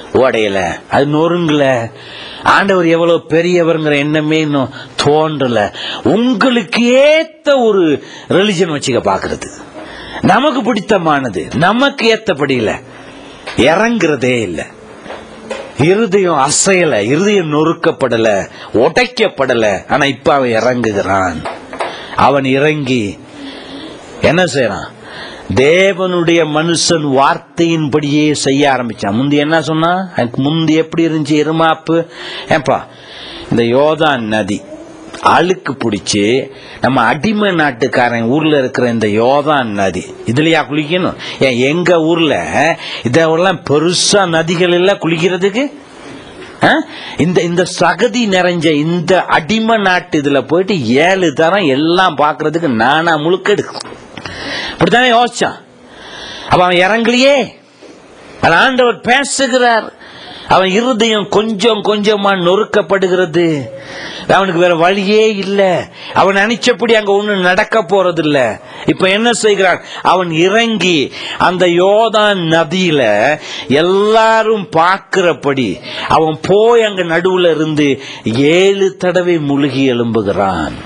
உடையல அது நொறுங்கல ஆண்டவர் எவ்வளவு பெரியவருங்கிற எண்ணமே இன்னும் தோன்றல உங்களுக்கு ஏத்த ஒரு ரிலிஜன் வச்சுக்க பாக்குறது நமக்கு பிடித்தமானது நமக்கு ஏத்தபடியில இறங்குறதே இல்லை இருதயம் அசையல இருதயம் நொறுக்கப்படல உடைக்கப்படல ஆனா இப்ப அவன் இறங்குகிறான் அவன் இறங்கி என்ன செய்யறான் தேவனுடைய மனுஷன் வார்த்தையின்படியே செய்ய ஆரம்பிச்சான் முந்தி என்ன சொன்னா எனக்கு முந்தி எப்படி இருந்துச்சு எருமாப்பு ஏப்பா இந்த யோதான் நதி அழுக்கு பிடிச்சி நம்ம அடிமை நாட்டுக்காரன் ஊர்ல இருக்கிற இந்த யோதான் நதி இதுலயா குளிக்கணும் ஏன் எங்க ஊர்ல இதெல்லாம் பெருசா நதிகள் எல்லாம் குளிக்கிறதுக்கு ஆ? இந்த இந்த சகதி நிறைஞ்ச இந்த அடிமை நாட்டு இதுல போயிட்டு ஏழு தரம் எல்லாம் பாக்குறதுக்கு நானா முழுக்க எடுக்கும் இப்படித்தானே யோசிச்சான் அப்ப அவன் இறங்கலையே அவன் ஆண்டவர் பேசுகிறார் அவன் இருதயம் கொஞ்சம் கொஞ்சமா நொறுக்கப்படுகிறது அவனுக்கு வேற வழியே இல்ல அவன் நினைச்சபடி அங்க ஒண்ணு நடக்க போறது இல்ல இப்ப என்ன செய்கிறான் அவன் இறங்கி அந்த யோதான் நதியில எல்லாரும் பார்க்கிறபடி அவன் போய் அங்க நடுவுல இருந்து ஏழு தடவை முழுகி எழும்புகிறான்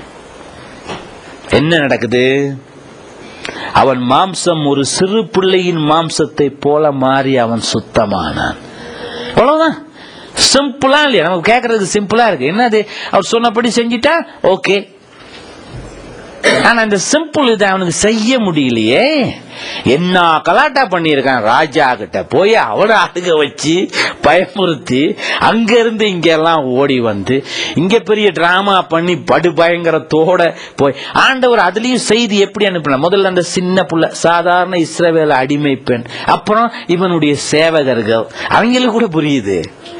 என்ன நடக்குது அவன் மாம்சம் ஒரு சிறு பிள்ளையின் மாம்சத்தை போல மாறி அவன் சுத்தமானான் அவ்வளவுதான் சிம்பிளா இல்லையா நமக்கு கேட்கறதுக்கு சிம்பிளா இருக்கு என்னது அவர் சொன்னபடி செஞ்சிட்டா ஓகே ஆனா இந்த சிம்பிள் இதை அவனுக்கு செய்ய முடியலையே என்ன கலாட்டா பண்ணியிருக்கான் ராஜா கிட்ட போய் அவனை அழுக வச்சு பயமுறுத்தி அங்க இருந்து இங்க எல்லாம் ஓடி வந்து இங்க பெரிய டிராமா பண்ணி படு பயங்கரத்தோட போய் ஆண்டவர் அதுலயும் செய்தி எப்படி அனுப்பின முதல்ல அந்த சின்ன புள்ள சாதாரண இஸ்ரவேல அடிமை பெண் அப்புறம் இவனுடைய சேவகர்கள் அவங்களுக்கு கூட புரியுது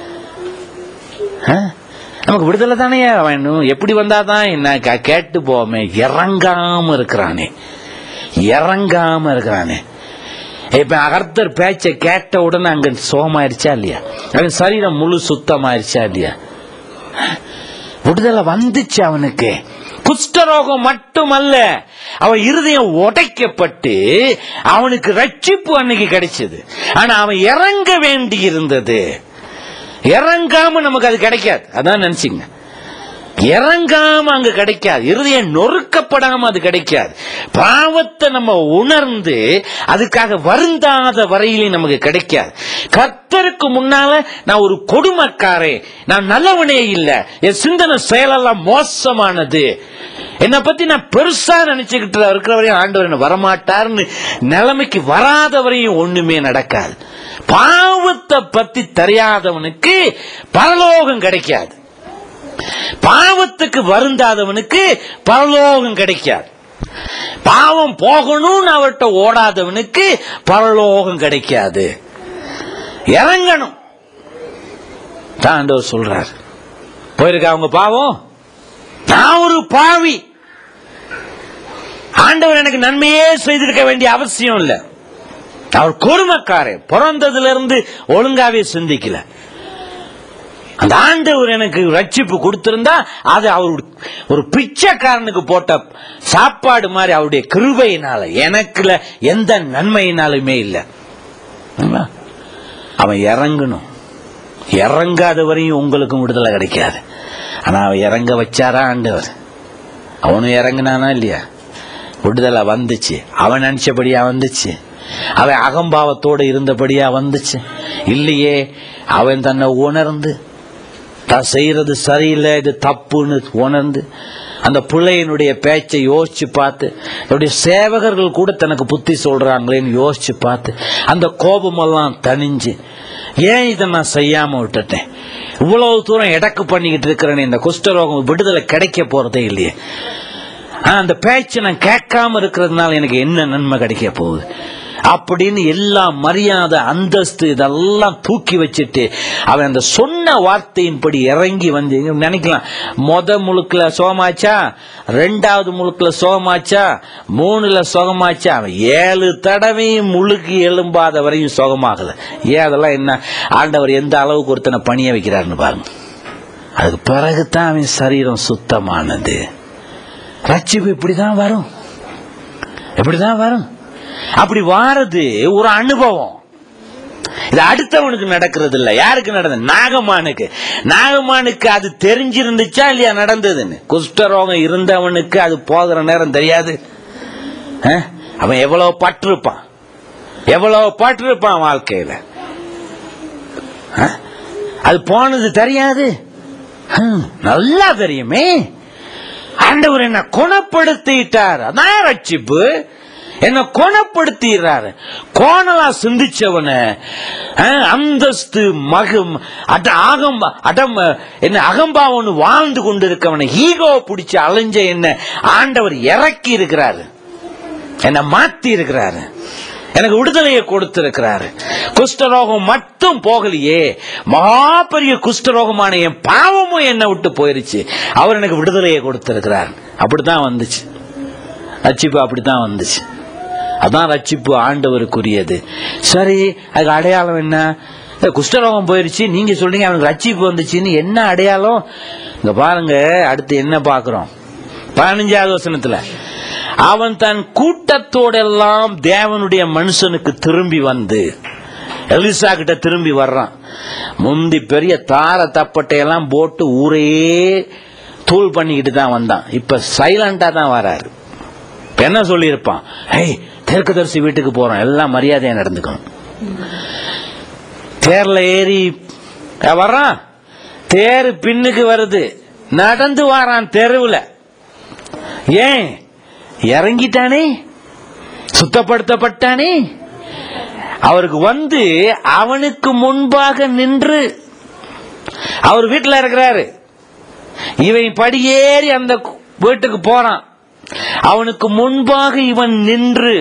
ஆ? நமக்கு விடுதலை தானே வேணும் எப்படி வந்தாதான் என்ன க- கேட்டு போவோமே இறங்காம இருக்கிறானே இறங்காம இருக்கிறானே இப்ப அகர்த்தர் பேச்சை கேட்ட உடனே அங்க சோமாயிருச்சா இல்லையா அவன் சரீரம் முழு சுத்தமாயிருச்சா இல்லையா விடுதலை வந்துச்சு அவனுக்கு குஷ்டரோகம் மட்டுமல்ல அவன் இருதயம் உடைக்கப்பட்டு அவனுக்கு ரட்சிப்பு அன்னைக்கு கிடைச்சது ஆனா அவன் இறங்க வேண்டி இருந்தது இறங்காம நமக்கு அது கிடைக்காது அதான் நினைச்சிங்க இறங்காம அங்க கிடைக்காது இருதயம் நொறுக்கப்படாம அது கிடைக்காது பாவத்தை நம்ம உணர்ந்து அதுக்காக வருந்தாத வரையிலும் நமக்கு கிடைக்காது கர்த்தருக்கு முன்னால நான் ஒரு கொடுமைக்காரன் நான் நல்லவனே இல்ல என் சிந்தனை செயலெல்லாம் மோசமானது என்னை பத்தி நான் பெருசா நினைச்சுக்கிட்டு இருக்கிற வரையும் ஆண்டவர் என்ன வரமாட்டார்னு நிலைமைக்கு வராத வரையும் ஒண்ணுமே நடக்காது பாவத்தை பத்தி தெரியாதவனுக்கு பரலோகம் கிடைக்காது பாவத்துக்கு வருந்தாதவனுக்கு பரலோகம் கிடைக்காது பாவம் போகணும்னு அவர்கிட்ட ஓடாதவனுக்கு பரலோகம் கிடைக்காது இறங்கணும் தான் ஆண்டவர் சொல்றார் போயிருக்கா அவங்க பாவம் நான் ஒரு பாவி ஆண்டவர் எனக்கு நன்மையே செய்திருக்க வேண்டிய அவசியம் இல்லை அவர் கொடுமைக்காரன் பிறந்ததுல இருந்து ஒழுங்காவே சிந்திக்கல அந்த ஆண்டவர் எனக்கு ரட்சிப்பு கொடுத்திருந்தா அது அவர் ஒரு பிச்சைக்காரனுக்கு போட்ட சாப்பாடு மாதிரி அவருடைய கிருபையினால எனக்குல எந்த நன்மையினாலுமே இல்லை ஆமா? அவன் இறங்கணும் இறங்காத வரையும் உங்களுக்கும் விடுதலை கிடைக்காது ஆனா அவன் இறங்க வச்சாரா ஆண்டவர் அவனும் இறங்குனானா இல்லையா விடுதலை வந்துச்சு அவன் நினைச்சபடியா வந்துச்சு அவன் அகம்பாவத்தோடு இருந்தபடியா வந்துச்சு இல்லையே அவன் தன்னை உணர்ந்து தான் செய்யறது சரியில்லை இது தப்புன்னு உணர்ந்து அந்த பிள்ளையினுடைய பேச்சை யோசிச்சு பார்த்து என்னுடைய சேவகர்கள் கூட தனக்கு புத்தி சொல்றாங்களேன்னு யோசிச்சு பார்த்து அந்த கோபமெல்லாம் தணிஞ்சு ஏன் இதை நான் செய்யாம விட்டுட்டேன் இவ்வளவு தூரம் எடக்கு பண்ணிக்கிட்டு இருக்கிறேன்னு இந்த குஷ்டரோகம் விடுதலை கிடைக்க போறதே இல்லையே ஆனா, அந்த பேச்சை நான் கேட்காம இருக்கிறதுனால எனக்கு என்ன நன்மை கிடைக்க போகுது அப்படின்னு எல்லா மரியாதை அந்தஸ்து இதெல்லாம் தூக்கி வச்சுட்டு அவன் அந்த சொன்ன வார்த்தையின்படி இறங்கி வந்து இங்க நினைக்கலாம் மொத முழுக்குல சோமாச்சா ரெண்டாவது முழுக்குல சோமாச்சா மூணுல சுகமாச்சா அவன் ஏழு தடவையும் முழுக்கி எழும்பாத வரையும் சுகமாகல ஏன் அதெல்லாம் என்ன ஆண்டவர் எந்த அளவுக்கு ஒருத்தனை பணிய வைக்கிறாருன்னு பாருங்க அதுக்கு பிறகுதான் அவன் சரீரம் சுத்தமானது ரட்சிப்பு இப்படிதான் வரும் இப்படிதான் வரும் அப்படி வாரது ஒரு அனுபவம் இது அடுத்தவனுக்கு நடக்கிறது இல்ல யாருக்கு நடந்தது நாகமானுக்கு நாகமானுக்கு அது தெரிஞ்சிருந்துச்சா இல்லையா நடந்ததுன்னு குஷ்டரோகம் இருந்தவனுக்கு அது போகிற நேரம் தெரியாது அஹ்? அவன் எவ்வளவு பட்டிருப்பான் எவ்வளவு பட்டிருப்பான் வாழ்க்கையில அஹ்? அது போனது தெரியாது ஹம், நல்லா தெரியுமே ஆண்டவர் என்ன குணப்படுத்திட்டார் அதான் ரட்சிப்பு என்ன குணப்படுத்திடுறாரு கோணலா சிந்திச்சவன அஹ், அந்தஸ்து மகம் அட ஆகம்ப அடம் என்ன அகம்பாவன் வாழ்ந்து கொண்டிருக்கவன ஈகோ பிடிச்சு அலைஞ்ச என்ன ஆண்டவர் இறக்கி இருக்கிறாரு என்ன மாத்தி இருக்கிறாரு எனக்கு விடுதலையை கொடுத்திருக்கிறாரு குஷ்டரோகம் மட்டும் போகலையே மகா பெரிய குஷ்டரோகமான என் பாவமும் என்னை விட்டு போயிருச்சு அவர் எனக்கு விடுதலையை கொடுத்திருக்கிறார் அப்படித்தான் வந்துச்சு ரட்சிப்பு அப்படித்தான் வந்துச்சு அதான் ரட்சிப்பு ஆண்டவருக்குரியது சரி அதுக்கு அடையாளம் என்ன இந்த குஷ்டரோகம் போயிருச்சு நீங்க சொல்றீங்க அவனுக்கு ரட்சிப்பு வந்துச்சுன்னு என்ன அடையாளம் இங்க பாருங்க அடுத்து என்ன பாக்குறோம் பதினஞ்சாவது வசனத்துல அவன் தன் கூட்டத்தோடெல்லாம் தேவனுடைய மனுஷனுக்கு திரும்பி வந்து எலிசா கிட்ட திரும்பி வர்றான் முந்தி பெரிய தார தப்பட்டையெல்லாம் போட்டு ஊரையே தூள் பண்ணிக்கிட்டு தான் வந்தான் இப்ப சைலண்டா தான் வராரு இப்ப என்ன சொல்லியிருப்பான் ஹேய் தெற்குதரிசி வீட்டுக்கு போறோம் எல்லாம் மரியாதையா நடந்துக்கணும் தேர்ல ஏறி அஹ், வர்றான் தேர் பின்னுக்கு வருது நடந்து வாரான் தெருவுல ஏன் இறங்கிட்டானே சுத்தப்படுத்தப்பட்டானே அவருக்கு வந்து அவனுக்கு முன்பாக நின்று அவர் வீட்டில் இருக்கிறாரு இவன் படியேறி அந்த வீட்டுக்கு போறான் அவனுக்கு முன்பாக இவன் நின்று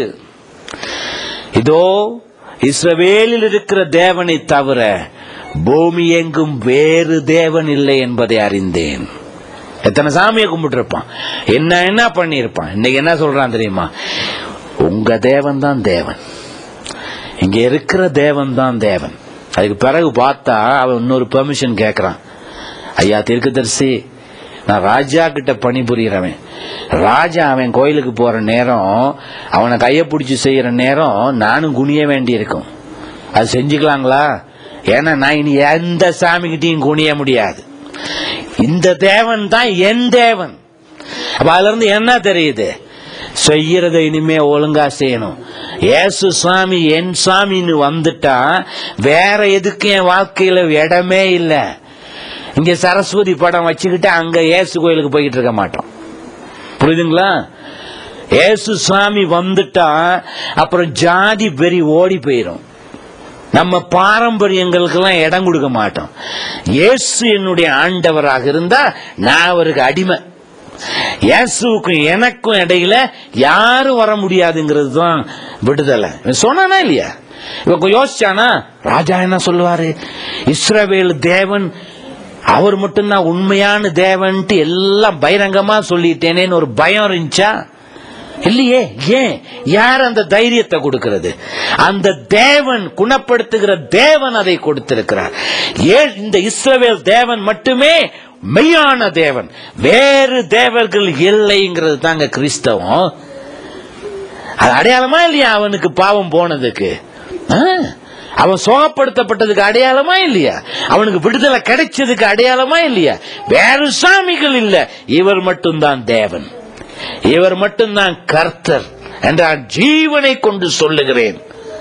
இதோ இஸ்ரவேலில் இருக்கிற தேவனை தவிர பூமி எங்கும் வேறு தேவன் இல்லை என்பதை அறிந்தேன் எத்தனை சாமியை கும்பிட்டு என்ன என்ன பண்ணியிருப்பான் இன்னைக்கு என்ன சொல்றான் தெரியுமா உங்க தேவன் தான் தேவன் இங்க இருக்கிற தேவன் தான் தேவன் அதுக்கு பிறகு பார்த்தா அவன் இன்னொரு பெர்மிஷன் கேட்கறான் ஐயா தீர்க்கதரிசி நான் ராஜா கிட்ட பணிபுரியறவன் ராஜா அவன் கோயிலுக்கு போற நேரம் அவனை கையை பிடிச்சி செய்யற நேரம் நானும் குனிய வேண்டி இருக்கும் அது செஞ்சுக்கலாங்களா ஏன்னா நான் இனி எந்த சாமிகிட்டையும் குனிய முடியாது இந்த தேவன் தான் என் தேவன் அப்ப அதுல இருந்து என்ன தெரியுது செய்யறத இனிமே ஒழுங்கா செய்யணும் ஏசு சாமி என் சாமின்னு வந்துட்டா வேற எதுக்கு என் வாழ்க்கையில இடமே இல்லை இங்க சரஸ்வதி படம் வச்சுக்கிட்டு அங்க ஏசு கோயிலுக்கு போய்கிட்டு இருக்க மாட்டோம் புரியுதுங்களா ஏசு சாமி வந்துட்டா அப்புறம் ஜாதி பெரி ஓடி போயிடும் நம்ம பாரம்பரியங்களுக்கெல்லாம் இடம் கொடுக்க மாட்டோம் இயேசு என்னுடைய ஆண்டவராக இருந்தா நான் அவருக்கு அடிமை இயேசுவுக்கும் எனக்கும் இடையில யாரும் வர முடியாதுங்கிறது தான் விடுதலை இவன் சொன்னானா இல்லையா இவன் யோசிச்சானா ராஜா என்ன சொல்லுவாரு இஸ்ரவேல் தேவன் அவர் மட்டும்தான் உண்மையான தேவன்ட்டு எல்லாம் பகிரங்கமா சொல்லிட்டேனேன்னு ஒரு பயம் இருந்துச்சா இல்லையே ஏன் யார் அந்த தைரியத்தை கொடுக்கிறது அந்த தேவன் குணப்படுத்துகிற தேவன் அதை கொடுத்திருக்கிறார் ஏன் இந்த இஸ்ரவேல் தேவன் மட்டுமே மெய்யான தேவன் வேறு தேவர்கள் இல்லைங்கிறது தாங்க கிறிஸ்தவம் அது அடையாளமா இல்லையா அவனுக்கு பாவம் போனதுக்கு ஆ? அவன் சோகப்படுத்தப்பட்டதுக்கு அடையாளமா இல்லையா அவனுக்கு விடுதலை கிடைச்சதுக்கு அடையாளமா இல்லையா வேறு சாமிகள் இல்ல இவர் மட்டும்தான் தேவன் இவர் மட்டும்தான் கர்த்தர் என்றால் ஜீவனை கொண்டு சொல்லுகிறேன்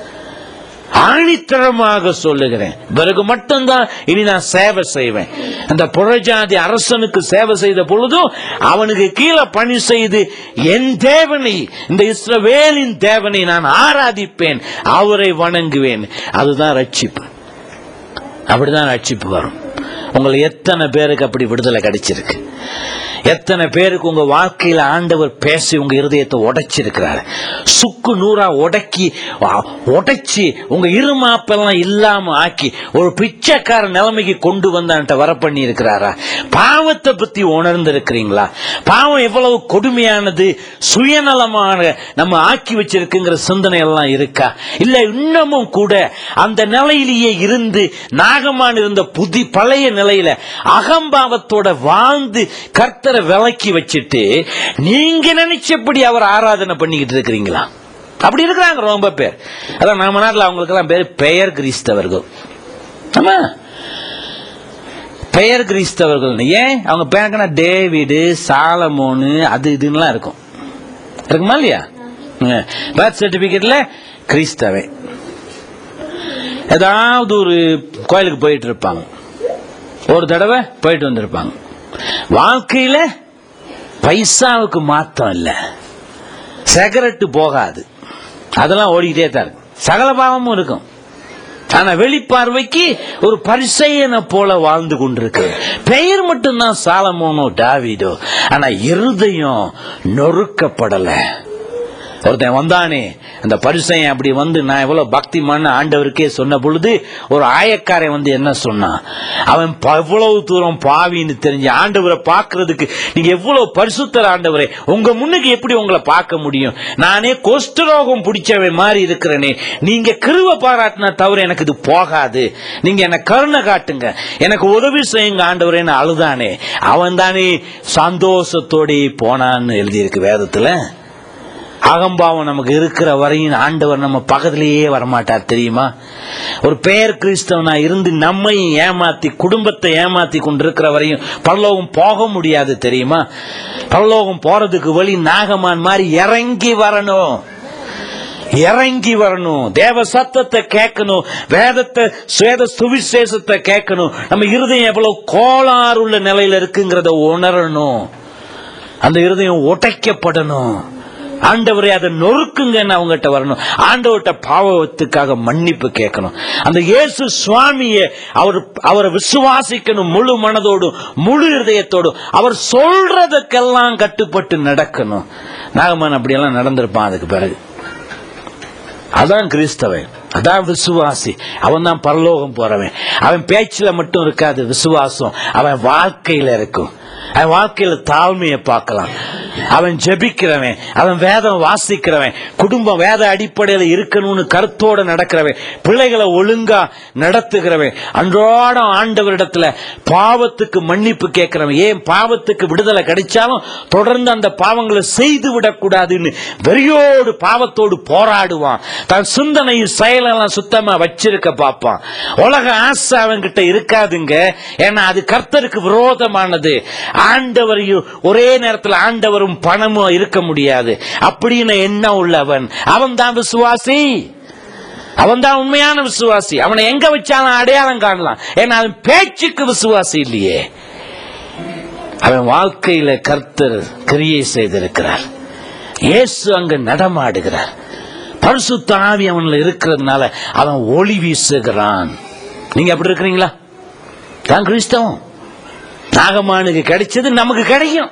ஆணித்தரமாக சொல்லுகிறேன் பிறகு மட்டும்தான் இனி நான் சேவை செய்வேன் அந்த புறஜாதி அரசனுக்கு சேவை செய்த பொழுதும் அவனுக்கு கீழே பணி செய்து என் தேவனை இந்த இஸ்ரவேலின் தேவனை நான் ஆராதிப்பேன் அவரை வணங்குவேன் அதுதான் ரட்சிப்பு அப்படிதான் ரட்சிப்பு வரும் உங்களை எத்தனை பேருக்கு அப்படி விடுதலை கிடைச்சிருக்கு எத்தனை பேருக்கு உங்க வாழ்க்கையில ஆண்டவர் பேசி உங்க இருதயத்தை உடைச்சிருக்கிறாரு சுக்கு நூறா உடக்கி வா- உடைச்சி உங்க இருமாப்பெல்லாம் இல்லாம ஆக்கி ஒரு பிச்சைக்கார நிலைமைக்கு கொண்டு வந்தான்ட்ட வர பண்ணி இருக்கிறாரா பாவத்தை பத்தி உணர்ந்து இருக்கிறீங்களா பாவம் எவ்வளவு கொடுமையானது சுயநலமான நம்ம ஆக்கி வச்சிருக்குங்கிற சிந்தனை எல்லாம் இருக்கா இல்ல இன்னமும் கூட அந்த நிலையிலேயே இருந்து நாகமான் இருந்த புதி பழைய நிலையில அகம்பாவத்தோட வாழ்ந்து கர்த்தரை விலக்கி வச்சுட்டு நீங்க நினைச்சபடி அவர் ஆராதனை பண்ணிக்கிட்டு இருக்கிறீங்களா அப்படி இருக்கிறாங்க ரொம்ப பேர் அதான் நம்ம நாட்டில் அவங்களுக்கெல்லாம் பேர் பெயர் கிறிஸ்தவர்கள் ஆமா பெயர் கிறிஸ்தவர்கள் ஏன் அவங்க பேருக்குன்னா டேவிடு சாலமோனு அது இதுன்னெலாம் இருக்கும் இருக்குமா இல்லையா பர்த் சர்டிபிகேட்ல கிறிஸ்தவன் ஏதாவது ஒரு கோயிலுக்கு போயிட்டு இருப்பாங்க ஒரு தடவை போயிட்டு வந்திருப்பாங்க வாழ்க்கையில பைசாவுக்கு மாத்தம் இல்லை சிகரெட்டு போகாது அதெல்லாம் ஓடிக்கிட்டே தான் இருக்கு சகல பாவமும் இருக்கும் ஆனா வெளிப்பார்வைக்கு ஒரு பரிசையனை போல வாழ்ந்து கொண்டிருக்கு பெயர் மட்டும்தான் சாலமோனோ டாவிடோ ஆனா இருதயம் நொறுக்கப்படலை ஒருத்தன் வந்தானே அந்த பரிசையன் அப்படி வந்து நான் எவ்வளவு பக்திமான ஆண்டவருக்கே சொன்ன பொழுது ஒரு ஆயக்காரன் வந்து என்ன சொன்னான் அவன் ப- எவ்வளவு தூரம் பாவின்னு தெரிஞ்சு ஆண்டவரை பார்க்கிறதுக்கு நீங்க எவ்வளவு பரிசுத்தர் ஆண்டவரே உங்க முன்னுக்கு எப்படி உங்களை பார்க்க முடியும் நானே குஷ்டரோகம் பிடிச்சவன் மாதிரி இருக்கிறேனே நீங்க கிருவ பாராட்டினா தவிர எனக்கு இது போகாது நீங்க என்ன கருணை காட்டுங்க எனக்கு உதவி செய்யுங்க ஆண்டவரேன்னு அழுதானே அவன் தானே சந்தோஷத்தோടെ போனான்னு எழுதியிருக்கு வேதத்துல அகம்பாவம் நமக்கு இருக்கிற வரையும் ஆண்டவர் நம்ம பக்கத்திலேயே வரமாட்டார் தெரியுமா ஒரு பெயர் கிறிஸ்தவனா இருந்து நம்மை ஏமாத்தி குடும்பத்தை ஏமாத்தி கொண்டிருக்கிற வரையும் பரலோகம் போக முடியாது தெரியுமா பரலோகம் போறதுக்கு வழி நாகமான் மாதிரி இறங்கி வரணும் இறங்கி வரணும் தேவ சத்தத்தை கேட்கணும் வேதத்தை சுவேத சுவிசேஷத்தை கேட்கணும் நம்ம இருதயம் எவ்வளவு கோளாறுள்ள நிலையில இருக்குங்கிறத உணரணும் அந்த இருதயம் உடைக்கப்படணும் ஆண்டவரே அதை நொறுக்குங்கன்னு அவங்ககிட்ட வரணும் ஆண்டவர்கிட்ட பாவத்துக்காக மன்னிப்பு கேட்கணும் அந்த இயேசு சுவாமியை அவர் அவரை விசுவாசிக்கணும் முழு மனதோடும் முழு இருதயத்தோடும் அவர் சொல்றதுக்கெல்லாம் கட்டுப்பட்டு நடக்கணும் நாகமான் அப்படியெல்லாம் நடந்திருப்பான் அதுக்கு பிறகு அதான் கிறிஸ்தவன் அதான் விசுவாசி அவன் தான் பரலோகம் போறவன் அவன் பேச்சுல மட்டும் இருக்காது விசுவாசம் அவன் வாழ்க்கையில இருக்கும் அவன் வாழ்க்கையில தாழ்மையை பார்க்கலாம் அவன் ஜெபிக்கிறவன் அவன் வேதம் வாசிக்கிறவன் குடும்பம் வேத அடிப்படையில் இருக்கணும்னு கருத்தோட நடக்கிறவன் பிள்ளைகளை ஒழுங்கா நடத்துகிறவன் அன்றாடம் ஆண்டவரிடத்துல பாவத்துக்கு மன்னிப்பு கேட்கிறவன் ஏன் பாவத்துக்கு விடுதலை கிடைச்சாலும் தொடர்ந்து அந்த பாவங்களை செய்து விடக்கூடாதுன்னு வெறியோடு பாவத்தோடு போராடுவான் தன் சிந்தனையும் செயலெல்லாம் சுத்தமா வச்சிருக்க பார்ப்பான் உலக ஆசை அவன்கிட்ட இருக்காதுங்க ஏன்னா அது கர்த்தருக்கு விரோதமானது ஆண்டவரையும் ஒரே நேரத்தில் ஆண்டவரும் பணமும் இருக்க முடியாது அப்படின்னு எண்ணம் உள்ளவன் அவன் தான் விசுவாசி அவன் தான் உண்மையான விசுவாசி அவனை எங்க வச்சாலும் அடையாளம் காணலாம் ஏன்னா அவன் பேச்சுக்கு விசுவாசி இல்லையே அவன் வாழ்க்கையில கர்த்தர் கிரியை செய்திருக்கிறார் இயேசு அங்க நடமாடுகிறார் பரிசுத்த ஆவி அவன்ல இருக்கிறதுனால அவன் ஒளி வீசுகிறான் நீங்க அப்படி இருக்கிறீங்களா தான் கிறிஸ்தவம் நாகமானுக்கு கிடைச்சது நமக்கு கிடைக்கும்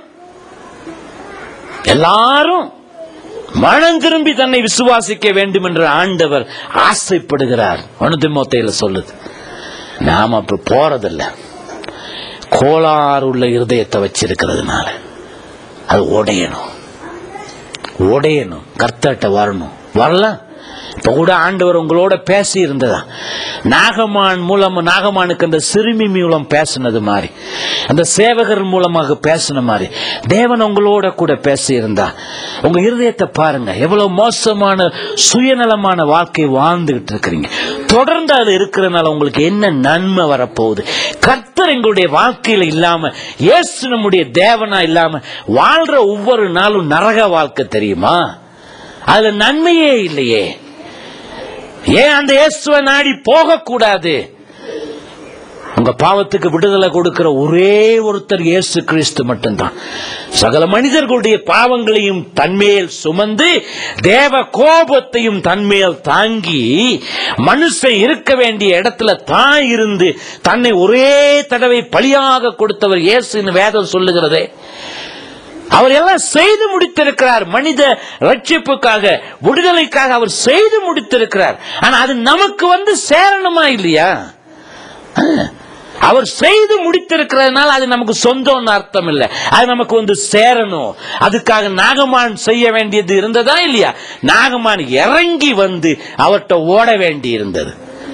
எல்லாரும் மனம் திரும்பி தன்னை விசுவாசிக்க வேண்டும் என்று ஆண்டவர் ஆசைப்படுகிறார் ஒனுதிமோத்தையில சொல்லுது நாம அப்ப போறதில்ல கோளாறு உள்ள இருதயத்தை வச்சிருக்கிறதுனால அது உடையணும் உடையணும் கர்த்தர்கிட்ட வரணும் வரலாம் இப்ப கூட ஆண்டவர் உங்களோட பேசி இருந்ததா நாகமான் மூலம் நாகமானுக்கு அந்த சிறுமி மூலம் பேசினது மாதிரி அந்த சேவகர் மூலமாக பேசின மாதிரி தேவன் உங்களோட கூட பேசி இருந்தா உங்க இருதயத்தை பாருங்க எவ்வளவு மோசமான சுயநலமான வாழ்க்கை வாழ்ந்துகிட்டு இருக்கிறீங்க தொடர்ந்து அது இருக்கிறதுனால உங்களுக்கு என்ன நன்மை வரப்போகுது கர்த்தர் எங்களுடைய வாழ்க்கையில இல்லாம இயேசு நம்முடைய தேவனா இல்லாம வாழ்ற ஒவ்வொரு நாளும் நரக வாழ்க்கை தெரியுமா அதுல நன்மையே இல்லையே ஏன் அந்த இயேசுவை நாடி போகக்கூடாது உங்க பாவத்துக்கு விடுதலை கொடுக்கிற ஒரே ஒருத்தர் இயேசு கிறிஸ்து மட்டும்தான் சகல மனிதர்களுடைய பாவங்களையும் தன்மேல் சுமந்து தேவ கோபத்தையும் தன்மேல் தாங்கி மனுஷன் இருக்க வேண்டிய இடத்துல தான் இருந்து தன்னை ஒரே தடவை பலியாக கொடுத்தவர் இயேசுன்னு வேதம் சொல்லுகிறதே அவர் எல்லாம் செய்து முடித்திருக்கிறார் மனித ரட்சிப்புக்காக விடுதலைக்காக அவர் செய்து முடித்திருக்கிறார் ஆனா அது நமக்கு வந்து சேரணுமா இல்லையா ஆ. அவர் செய்து முடித்திருக்கிறதுனால அது நமக்கு சொந்தம்னு அர்த்தம் இல்லை அது நமக்கு வந்து சேரணும் அதுக்காக நாகமான் செய்ய வேண்டியது இருந்ததா இல்லையா நாகமான் இறங்கி வந்து அவர்கிட்ட ஓட வேண்டி இருந்தது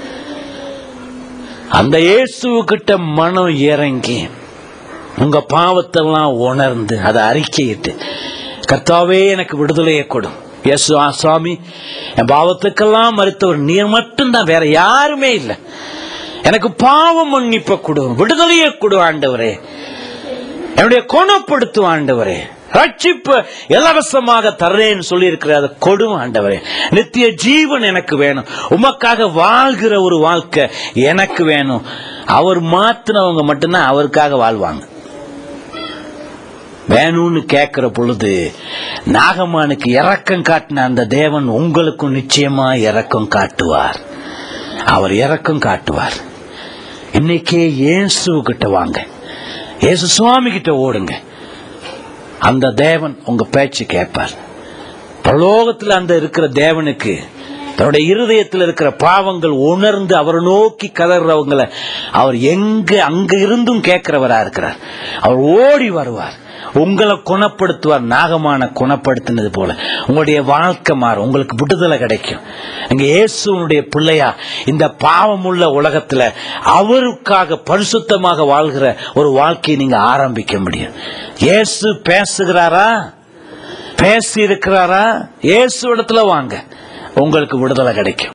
அந்த இயேசு கிட்ட மனம் இறங்கி உங்க பாவத்தெல்லாம் உணர்ந்து அதை அறிக்கையிட்டு கர்த்தாவே எனக்கு விடுதலையை கொடும் இயேசு ஆ, சுவாமி என் பாவத்துக்கெல்லாம் மறுத்தவர் நீர் மட்டும்தான் வேற யாருமே இல்லை எனக்கு பாவம் மன்னிப்ப கொடு விடுதலையை கொடு ஆண்டவரே என்னுடைய குணப்படுத்து ஆண்டவரே ரட்சிப்பு இலவசமாக தர்றேன்னு சொல்லி அதை கொடு ஆண்டவரே நித்திய ஜீவன் எனக்கு வேணும் உமக்காக வாழ்கிற ஒரு வாழ்க்கை எனக்கு வேணும் அவர் மாத்தினவங்க மட்டும்தான் அவருக்காக வாழ்வாங்க வேணும்னு கேட்கிற பொழுது நாகமானுக்கு இரக்கம் காட்டின அந்த தேவன் உங்களுக்கும் நிச்சயமா இரக்கம் காட்டுவார் அவர் இரக்கம் காட்டுவார் இன்னைக்கே இயேசு கிட்ட வாங்க இயேசு சுவாமி கிட்ட ஓடுங்க அந்த தேவன் உங்க பேச்சு கேட்பார் பரலோகத்தில் அந்த இருக்கிற தேவனுக்கு தன்னுடைய இருதயத்தில் இருக்கிற பாவங்கள் உணர்ந்து அவரை நோக்கி கதறவங்களை அவர் எங்க அங்க இருந்தும் கேட்கிறவரா இருக்கிறார் அவர் ஓடி வருவார் உங்களை குணப்படுத்துவார் நாகமான குணப்படுத்தினது போல உங்களுடைய வாழ்க்கை மாறும் உங்களுக்கு விடுதலை கிடைக்கும் அங்க இயேசுனுடைய பிள்ளையா இந்த பாவமுள்ள உலகத்துல அவருக்காக பரிசுத்தமாக வாழ்கிற ஒரு வாழ்க்கையை நீங்க ஆரம்பிக்க முடியும் இயேசு பேசுகிறாரா பேசி இருக்கிறாரா இயேசு இடத்துல வாங்க உங்களுக்கு விடுதலை கிடைக்கும்